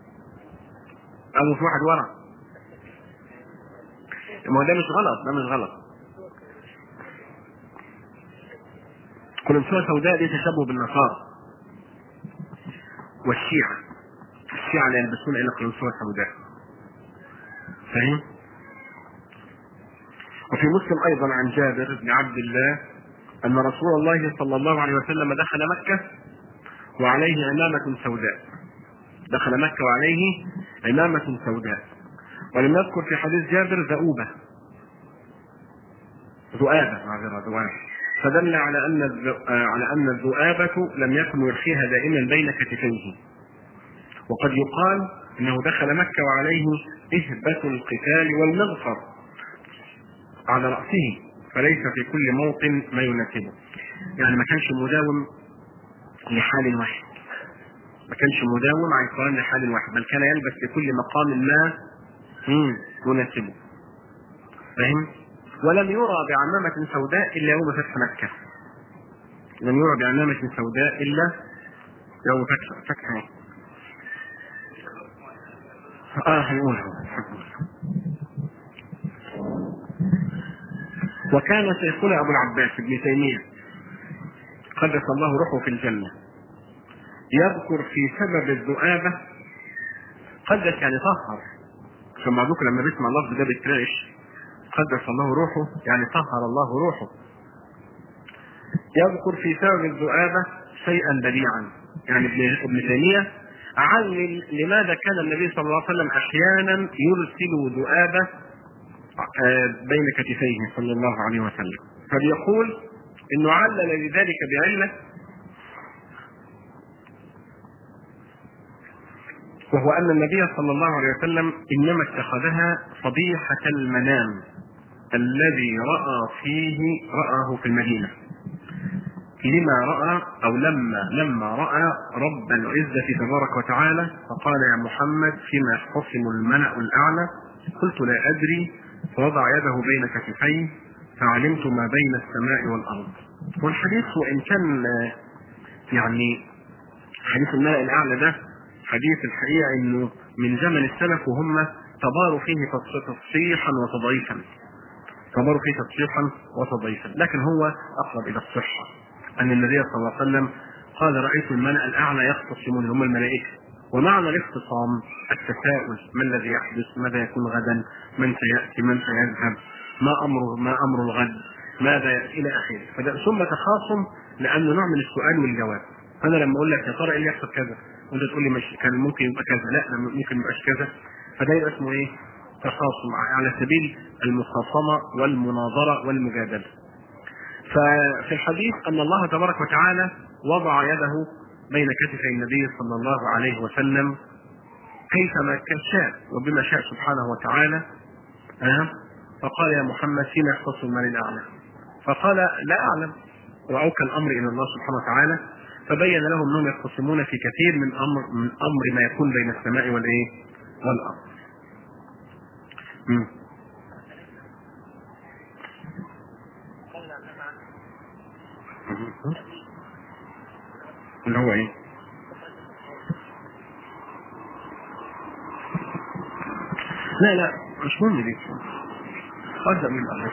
او في واحد ورا ما هو ده مش غلط ده مش غلط قلنسوة سوداء دي تشبه بالنصارى والشيعة الشيعة لا يلبسون إلا قلنسوة سوداء فاهم؟ وفي مسلم أيضا عن جابر بن عبد الله أن رسول الله صلى الله عليه وسلم دخل مكة وعليه عمامة سوداء دخل مكة وعليه عمامة سوداء ولم يذكر في حديث جابر ذؤوبة ذؤابة معذرة ذؤابة فدل على ان على ان الذؤابة لم يكن يرخيها دائما بين كتفيه وقد يقال انه دخل مكة وعليه إهبة القتال والمغفر على رأسه فليس في كل موطن ما يناسبه يعني ما كانش مداوم لحال واحد ما كانش مداوم على القرآن لحال واحد بل كان يلبس لكل مقام ما يناسبه فاهم؟ ولم يرى بعمامة سوداء إلا يوم فتح مكة لم يرى بعمامة سوداء إلا يوم فتح فتح مكة آه هنقولها وكان شيخنا أبو العباس ابن تيمية قدس الله روحه في الجنة يذكر في سبب الذؤابة قدس يعني طهر عشان بعضكم لما بيسمع اللفظ ده بيترعش قدس الله روحه يعني طهر الله روحه يذكر في سبب الذؤابة شيئا بديعا يعني ابن ابن تيمية علل لماذا كان النبي صلى الله عليه وسلم أحيانا يرسل ذؤابة بين كتفيه صلى الله عليه وسلم فبيقول انه علل لذلك بعله وهو ان النبي صلى الله عليه وسلم انما اتخذها فضيحه المنام الذي راى فيه راه في المدينه لما راى او لما لما راى رب العزه تبارك وتعالى فقال يا محمد فيما يختصم الملا الاعلى قلت لا ادري فوضع يده بين كتفيه فعلمت ما بين السماء والارض والحديث وان كان يعني حديث الملأ الاعلى ده حديث الحقيقه انه من زمن السلف وهم تباروا فيه تصحيحا وتضعيفا تباروا فيه تصحيحا وتضعيفا لكن هو اقرب الى الصحه ان النبي صلى الله عليه وسلم قال رايت الملأ الاعلى يختصمون هم الملائكه ومعنى الاختصام التساؤل ما الذي يحدث ماذا يكون غدا من سياتي من سيذهب ما امر ما امر الغد ماذا الى اخره فده ثم تخاصم لانه نوع من السؤال والجواب فانا لما اقول لك يا ترى ايه اللي يحصل كذا وانت تقول لي مش كان ممكن يبقى كذا لا ممكن ما يبقاش كذا فده يبقى اسمه ايه؟ تخاصم على سبيل المخاصمه والمناظره والمجادله. ففي الحديث ان الله تبارك وتعالى وضع يده بين كتفي النبي صلى الله عليه وسلم كيفما شاء وبما شاء سبحانه وتعالى أه؟ فقال يا محمد فيما يختص المال الاعلى فقال لا اعلم واوكل الامر الى الله سبحانه وتعالى فبين لهم انهم يختصمون في كثير من امر من امر ما يكون بين السماء والايه؟ والارض. مم. اللي هو ايه؟ لا لا مش مهم دي ابدا من الأرض.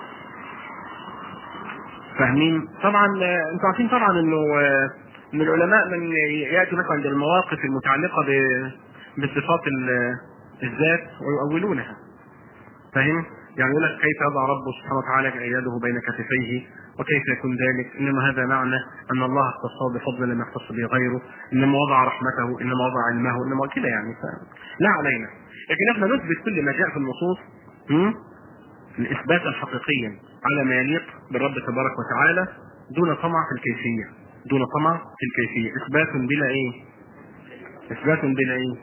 فاهمين طبعا انتوا عارفين طبعا انه من العلماء من ياتي مثلا عند المواقف المتعلقه بصفات الذات ويؤولونها فاهم يعني يقول لك كيف يضع ربه سبحانه وتعالى يده بين كتفيه وكيف يكون ذلك انما هذا معنى ان الله اختصه بفضل لم يختص به غيره انما وضع رحمته انما وضع علمه انما كده يعني ف... لا علينا لكن احنا نثبت كل ما جاء في النصوص اثباتا حقيقيا على ما يليق بالرب تبارك وتعالى دون طمع في الكيفيه دون طمع في الكيفيه اثبات بلا ايه اثبات بلا ايه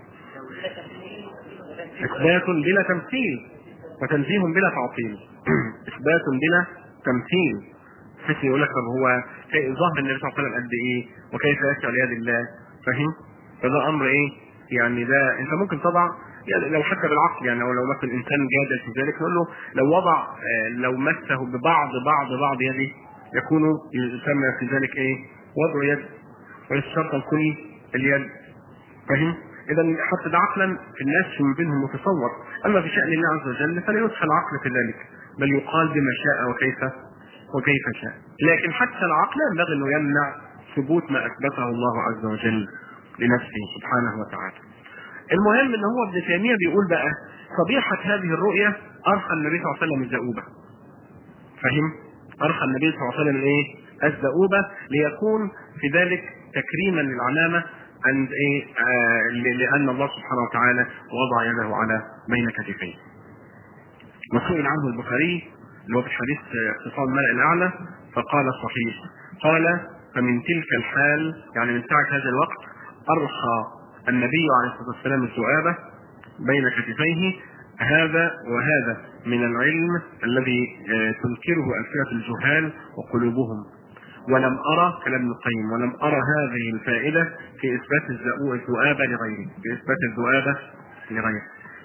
اثبات بلا تمثيل وتنزيه بلا تعطيل اثبات بلا تمثيل حيث يقول لك طب هو ظهر النبي صلى الله عليه وسلم قد ايه وكيف ياتي على يد الله فاهم فده امر ايه يعني ده انت ممكن تضع يعني لو حتى بالعقل يعني لو لو مثلا انسان جادل في ذلك نقول له لو وضع لو مسه ببعض بعض بعض يده يكون يسمى في ذلك ايه؟ وضع يد وليس شرطا كل اليد فاهم؟ اذا حتى ده عقلا في الناس من بينهم متصور اما في شان الله عز وجل فلا يدخل العقل في ذلك بل يقال بما شاء وكيف وكيف شاء لكن حتى العقل ينبغي انه يمنع ثبوت ما اثبته الله عز وجل لنفسه سبحانه وتعالى المهم ان هو ابن تيميه بيقول بقى فضيحه هذه الرؤيه ارخى النبي صلى الله عليه وسلم الزؤوبه فهم ارخى النبي صلى الله عليه وسلم ايه الزؤوبه ليكون في ذلك تكريما للعلامه عند ايه آه لان الله سبحانه وتعالى وضع يده على بين كتفيه وسئل عنه البخاري اللي هو في حديث اختصام الملأ الاعلى فقال صحيح قال فمن تلك الحال يعني من ساعه هذا الوقت ارخى النبي عليه الصلاه والسلام الذؤابه بين كتفيه هذا وهذا من العلم الذي تنكره ألسنة الجهال وقلوبهم ولم أرى كلام ابن القيم ولم أرى هذه الفائدة في إثبات الذؤابة لغيره في إثبات الذؤابة لغيره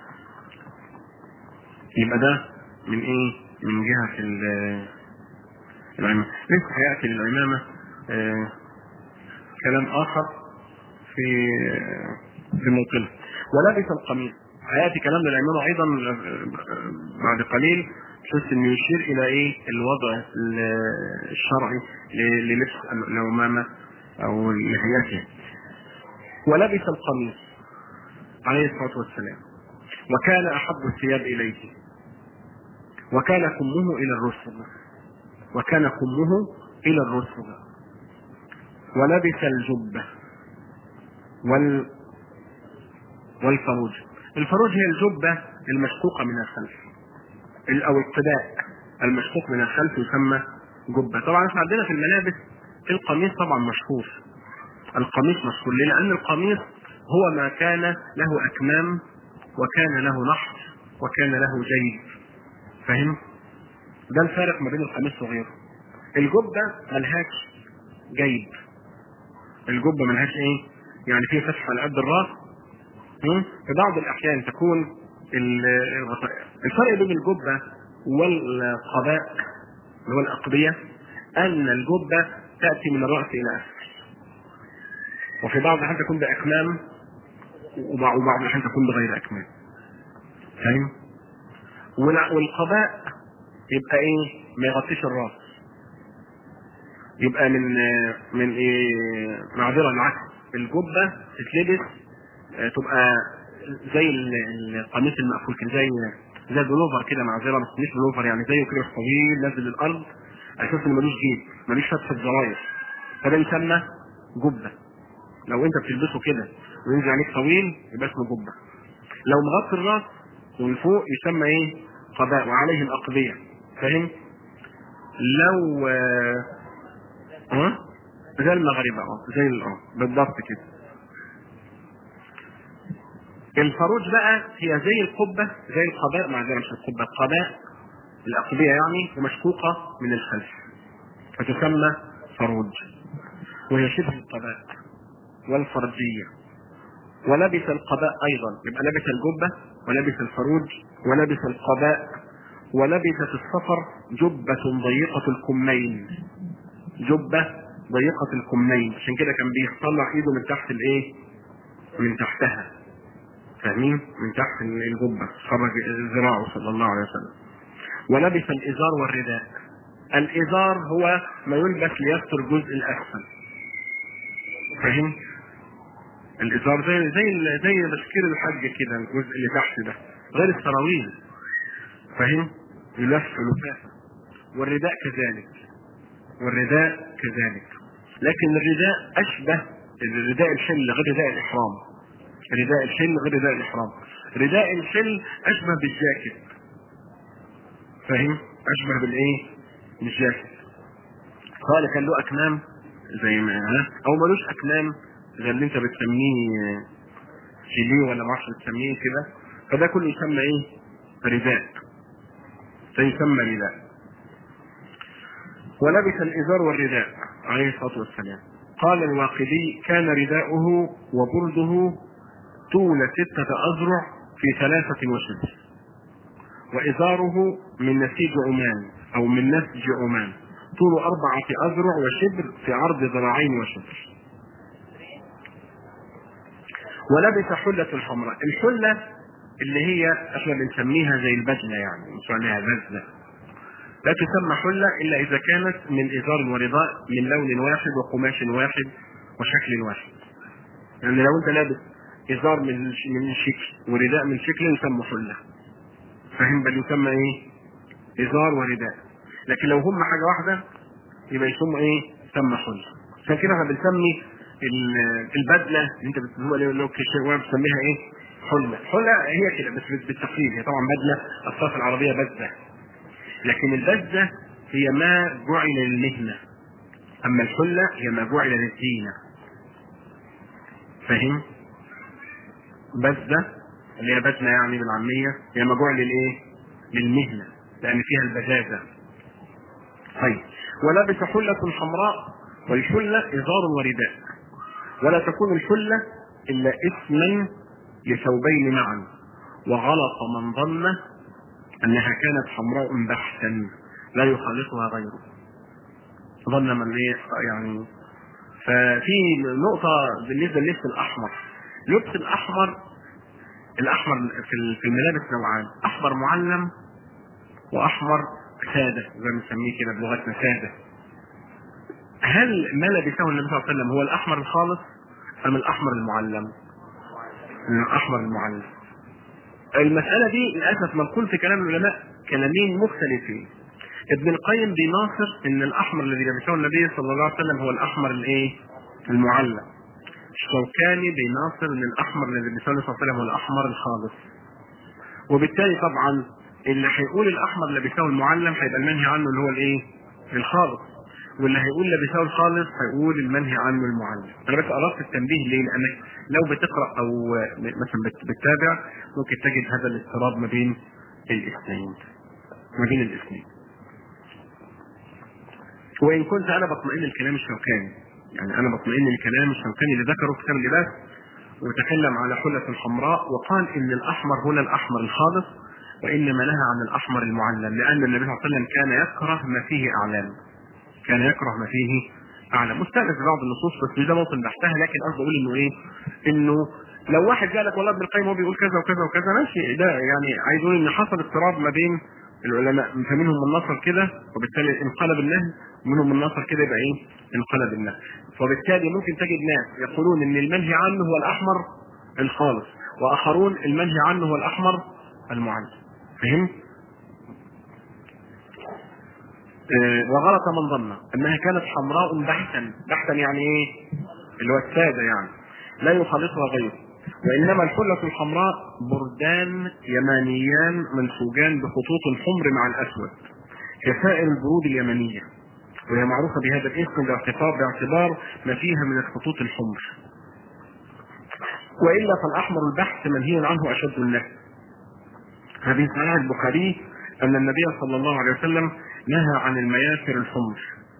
يبقى ده من إيه؟ من جهة العلماء لسه هيأتي للعمامة آه كلام آخر في في موطنه ولبس القميص هياتي كلام للعمامه ايضا بعد قليل بحيث انه يشير الى ايه الوضع الشرعي للبس العمامه او لهيئته ولبس القميص عليه الصلاه والسلام وكان احب الثياب اليه وكان كمه الى الرسل وكان كمه الى الرسل ولبس الجبه وال والفروج الفروج هي الجبة المشقوقة من الخلف ال- او القباء المشقوق من الخلف يسمى جبه طبعا احنا عندنا في الملابس القميص طبعا مشهور القميص مشهور ليه؟ لان القميص هو ما كان له اكمام وكان له نحر وكان له جيب فاهم ده الفارق ما بين القميص وغيره الجبه ملهاش جيب الجبه ملهاش ايه يعني في فتحه على قد الراس م? في بعض الاحيان تكون ال- الغطاء الفرق بين الجبه والقباء اللي هو الاقبيه ان الجبه تاتي من الراس الى اسفل وفي بعض الاحيان تكون باكمام وبعض وبعض الاحيان تكون بغير اكمام فاهم والع- والقباء يبقى ايه ما يغطيش الراس يبقى من من ايه معذره العكس الجبه تتلبس آه، تبقى زي ال- القميص المقفول كده زي زي البلوفر كده معذره بس مش بلوفر يعني زيه كده طويل نازل للارض اساس انه ملوش جيب ملوش فتحه زراير فده يسمى جبه لو انت بتلبسه كده وينزل عليك طويل يبقى اسمه جبه لو مغطي الراس ومن فوق يسمى ايه قباء وعليه الاقبيه فاهم لو آه، ها زي المغاربه اه زي ال- اه بالضبط كده الفروج بقى هي زي القبه زي القباء مع مش القبه القباء الاقبيه يعني ومشقوقه من الخلف فتسمى فروج وهي شبه القباء والفرجيه ولبس القباء ايضا يبقى لبس الجبه ولبس الفروج ولبس القباء ولبس في السفر جبة ضيقة الكمين جبة ضيقة الكمين عشان كده كان بيطلع ايده من تحت الايه من تحتها فاهمين من تحت الجبة خرج ذراعه صلى الله عليه وسلم ولبس الازار والرداء الازار هو ما يلبس ليستر الجزء الاسفل فاهم الازار زي زي زي بشكير الحج كده الجزء اللي تحت ده غير السراويل فاهم يلف لفافه والرداء كذلك والرداء كذلك لكن الرداء اشبه الرداء الحل غير رداء الاحرام رداء الحل غير رداء الاحرام رداء الحل اشبه بالجاكيت فاهم اشبه بالايه بالجاكيت قال كان له اكمام زي ما ها او ملوش اكمام زي اللي انت بتسميه جيليه ولا ما اعرفش بتسميه كده فده كله يسمى ايه رداء ده يسمى رداء ولبس الازار والرداء عليه الصلاه والسلام قال الواقدي كان رداؤه وبرده طول ستة أذرع في ثلاثة وشبر وإزاره من نسيج عمان أو من نسج عمان طول أربعة أذرع وشبر في عرض ذراعين وشبر ولبس حلة حمراء الحلة اللي هي احنا بنسميها زي البدلة يعني مش عليها بزة لا تسمى حلة إلا إذا كانت من إزار ورداء من لون واحد وقماش واحد وشكل واحد يعني لو أنت لابس إزار من من شكل ورداء من شكل يسمى حلة فاهم بل يسمى إيه؟ إزار ورداء لكن لو هم حاجة واحدة يبقى يسمى إيه؟ يسمى حلة عشان كده احنا بنسمي ال- البدلة اللي أنت بتسموها اللي هو كشوار بتسميها إيه؟ حلة حلة هي كده بس بالتقليد هي طبعا بدلة الصرف العربية بزة لكن البزة هي ما جعل للمهنة أما الحلة هي ما جعل للزينة فاهم؟ بزة اللي هي بزنة يعني بالعامية هي ما جعل للإيه؟ للمهنة لأن فيها البزازة طيب ولبس حلة حمراء والحلة إزار ورداء ولا تكون الحلة إلا اسما لثوبين معا وغلط من ظن أنها كانت حمراء بحتا لا يخالطها غيره ظن من ايه يعني ففي نقطة بالنسبة للبس الأحمر لبس الأحمر الأحمر في في الملابس نوعان أحمر معلم وأحمر سادة زي ما بنسميه كده بلغتنا سادة هل ما لبسه النبي صلى الله عليه وسلم هو الأحمر الخالص أم الأحمر المعلم؟ الأحمر المعلم المسألة دي للأسف منقول في كلام العلماء كلامين مختلفين ابن القيم بيناصر ان الاحمر الذي لبسه النبي صلى الله عليه وسلم هو الاحمر الايه؟ المعلم. الشوكاني بيناصر ان الاحمر الذي لبسه النبي صلى الله عليه وسلم هو الاحمر الخالص. وبالتالي طبعا اللي هيقول الاحمر لا بيساوي المعلم هيبقى المنهي عنه اللي هو الايه؟ الخالص واللي هيقول لا بيساوي الخالص هيقول المنهي عنه المعلم انا بس اردت التنبيه ليه؟ لانك لو بتقرا او مثلا بت- بتتابع ممكن تجد هذا الاضطراب ما بين الاثنين ما بين الاثنين وان كنت انا بطمئن الكلام الشوكاني يعني انا بطمئن الكلام الشوكاني اللي ذكره في كتاب اللباس وتكلم على حلة الحمراء وقال ان الاحمر هنا الاحمر الخالص وانما نهى عن الاحمر المعلم لان النبي صلى الله عليه وسلم كان يكره ما فيه اعلام كان يكره ما فيه اعلام مستانس ببعض النصوص بس مش ده موطن بحثها لكن قصدي اقول انه ايه انه لو واحد قال لك والله ابن القيم هو بيقول كذا وكذا وكذا ماشي ده يعني عايز اقول ان حصل اضطراب ما بين العلماء فمنهم من نصر كده وبالتالي انقلب النهي ومنهم من نصر كده يبقى ايه انقلب النهي وبالتالي ممكن تجد ناس يقولون ان المنهي عنه هو الاحمر الخالص واخرون المنهي عنه هو الاحمر المعلم فهمت؟ آه، وغلط من ظن انها كانت حمراء بحتا بحتا يعني ايه اللي هو الساده يعني لا يخالطها غيره وانما الحله الحمراء بردان يمانيان منسوجان بخطوط الحمر مع الاسود كسائر البرود اليمنيه وهي معروفه بهذا الاسم باعتبار باعتبار ما فيها من الخطوط الحمر والا فالاحمر البحث منهي عنه اشد النهي هذه صحيح البخاري ان النبي صلى الله عليه وسلم نهى عن المياسر الحمر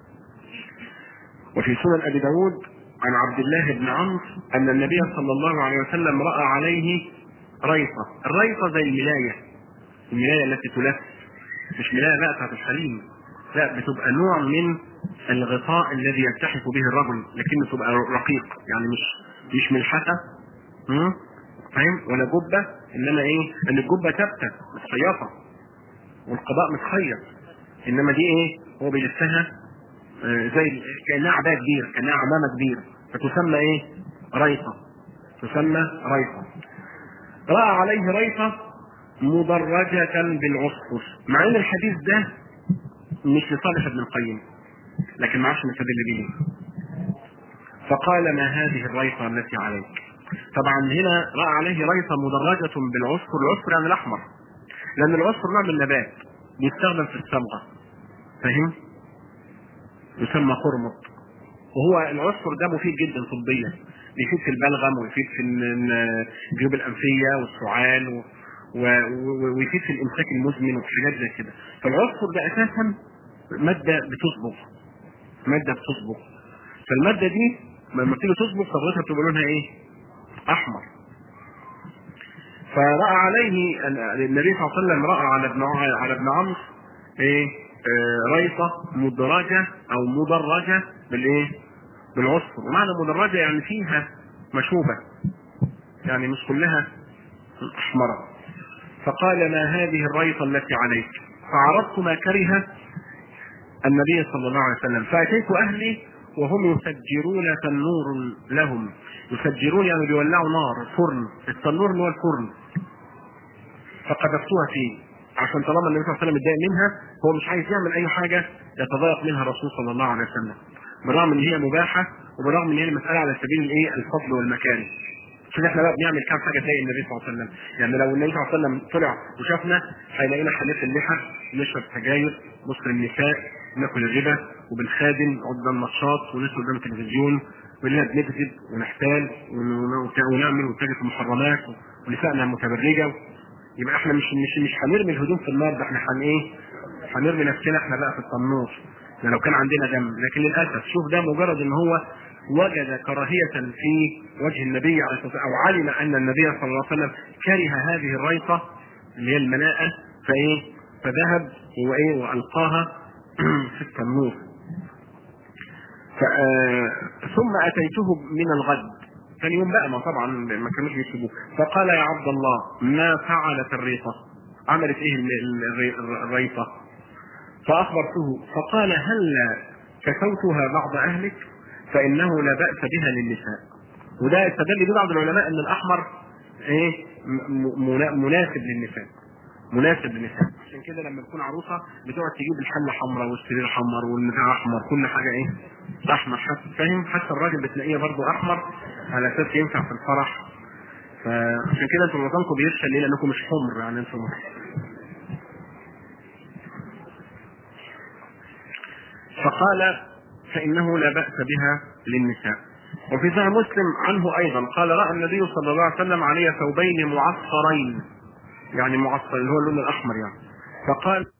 وفي سنن ابي داود عن عبد الله بن عمرو ان النبي صلى الله عليه وسلم راى عليه ريصه الريصه زي الملايه الملايه التي تلف مش ملايه بقى بتاعت الحريم لا بتبقى نوع من الغطاء الذي يلتحف به الرجل لكنه تبقى رقيق يعني مش مش ملحفه م? فاهم ولا جبه انما ايه ان الجبه ثابته متخيطه والقضاء متخيط انما دي ايه هو بيلفها آه، زي كانها عبايه كبير كانها عمامه كبير فتسمى ايه ريصه تسمى ريصه راى عليه ريصه مدرجة بالعصفر مع ان الحديث ده مش لصالح ابن القيم لكن ما عرفش نستدل به فقال ما هذه الريصة التي عليك طبعا هنا رأى عليه ريصة مدرجة بالعصفر العصفر يعني الأحمر لأن العصفر نوع من النبات بيستخدم في الصبغة فاهم؟ يسمى خرمط وهو العصفر ده مفيد جدا طبيا بيفيد في البلغم ويفيد في ال- الجيوب الأنفية والسعال و... و... و... ويفيد في الإمساك المزمن وحاجات زي كده فالعصفر ده أساسا مادة بتصبغ مادة بتصبغ فالمادة دي لما تيجي تصبغ صبغتها بتبقى لونها ايه؟ أحمر فرأى عليه النبي صلى الله عليه وسلم رأى على ابن على ابن عمرو ايه؟ آه ريصة مدرجة أو مدرجة بالايه؟ بالعصفر ومعنى مدرجة يعني فيها مشوبة يعني مش كلها أحمرة فقال ما هذه الريصة التي عليك فعرضت ما كره النبي صلى الله عليه وسلم فأتيت أهلي وهم يسجرون تنور لهم يسجرون يعني بيولعوا نار فرن التنور اللي هو الفرن فقذفتوها فيه عشان طالما النبي صلى الله عليه وسلم اتضايق منها هو مش عايز يعمل اي حاجه يتضايق منها الرسول صلى الله عليه وسلم بالرغم ان هي مباحه وبالرغم ان هي المساله على سبيل الايه الفضل والمكان عشان احنا بقى بنعمل كام حاجه تضايق النبي صلى الله عليه وسلم يعني لو النبي صلى الله عليه وسلم طلع وشافنا هيلاقينا حلف اللحى نشرب سجاير نسكر النساء ناكل الربا وبنخادم نقعد قدام ماتشات ونسكر قدام التلفزيون ولنا بنكذب ونحتال ون- ونعمل ونتاجر في المحرمات ونسائنا متبرجه يبقى احنا مش مش مش هنرمي الهدوم في النار ده احنا هن ايه؟ هنرمي نفسنا احنا بقى في التنور ده لو كان عندنا دم لكن للاسف شوف ده مجرد ان هو وجد كراهية في وجه النبي عليه الصلاة والسلام أو علم أن النبي صلى الله عليه وسلم كره هذه الريصة اللي هي المناءة فإيه فذهب وإيه وألقاها في التنور ف- آه، ثم أتيته من الغد ثاني يوم بقى ما طبعا ما كانوش بيسيبوه فقال يا عبد الله ما فعلت الريصة عملت ايه ال- ال- الري- الريصة فأخبرته فقال هل كسوتها بعض أهلك فإنه لا بأس بها للنساء وده استدل به بعض العلماء أن الأحمر إيه م- منا- مناسب للنساء مناسب للنساء عشان كده لما تكون عروسه بتقعد تجيب الحله حمراء والسرير حمر والبتاع احمر كل حاجه ايه احمر حتى فاهم حتى الراجل بتلاقيه برضه احمر على اساس ينفع في الفرح فعشان كده انتوا معظمكم بيرشى ليه لانكم مش حمر يعني انتوا فقال فإنه لا بأس بها للنساء وفي صحيح مسلم عنه أيضا قال رأى النبي صلى الله عليه وسلم علي ثوبين معصرين يعني معصر اللي هو اللون الأحمر يعني فقال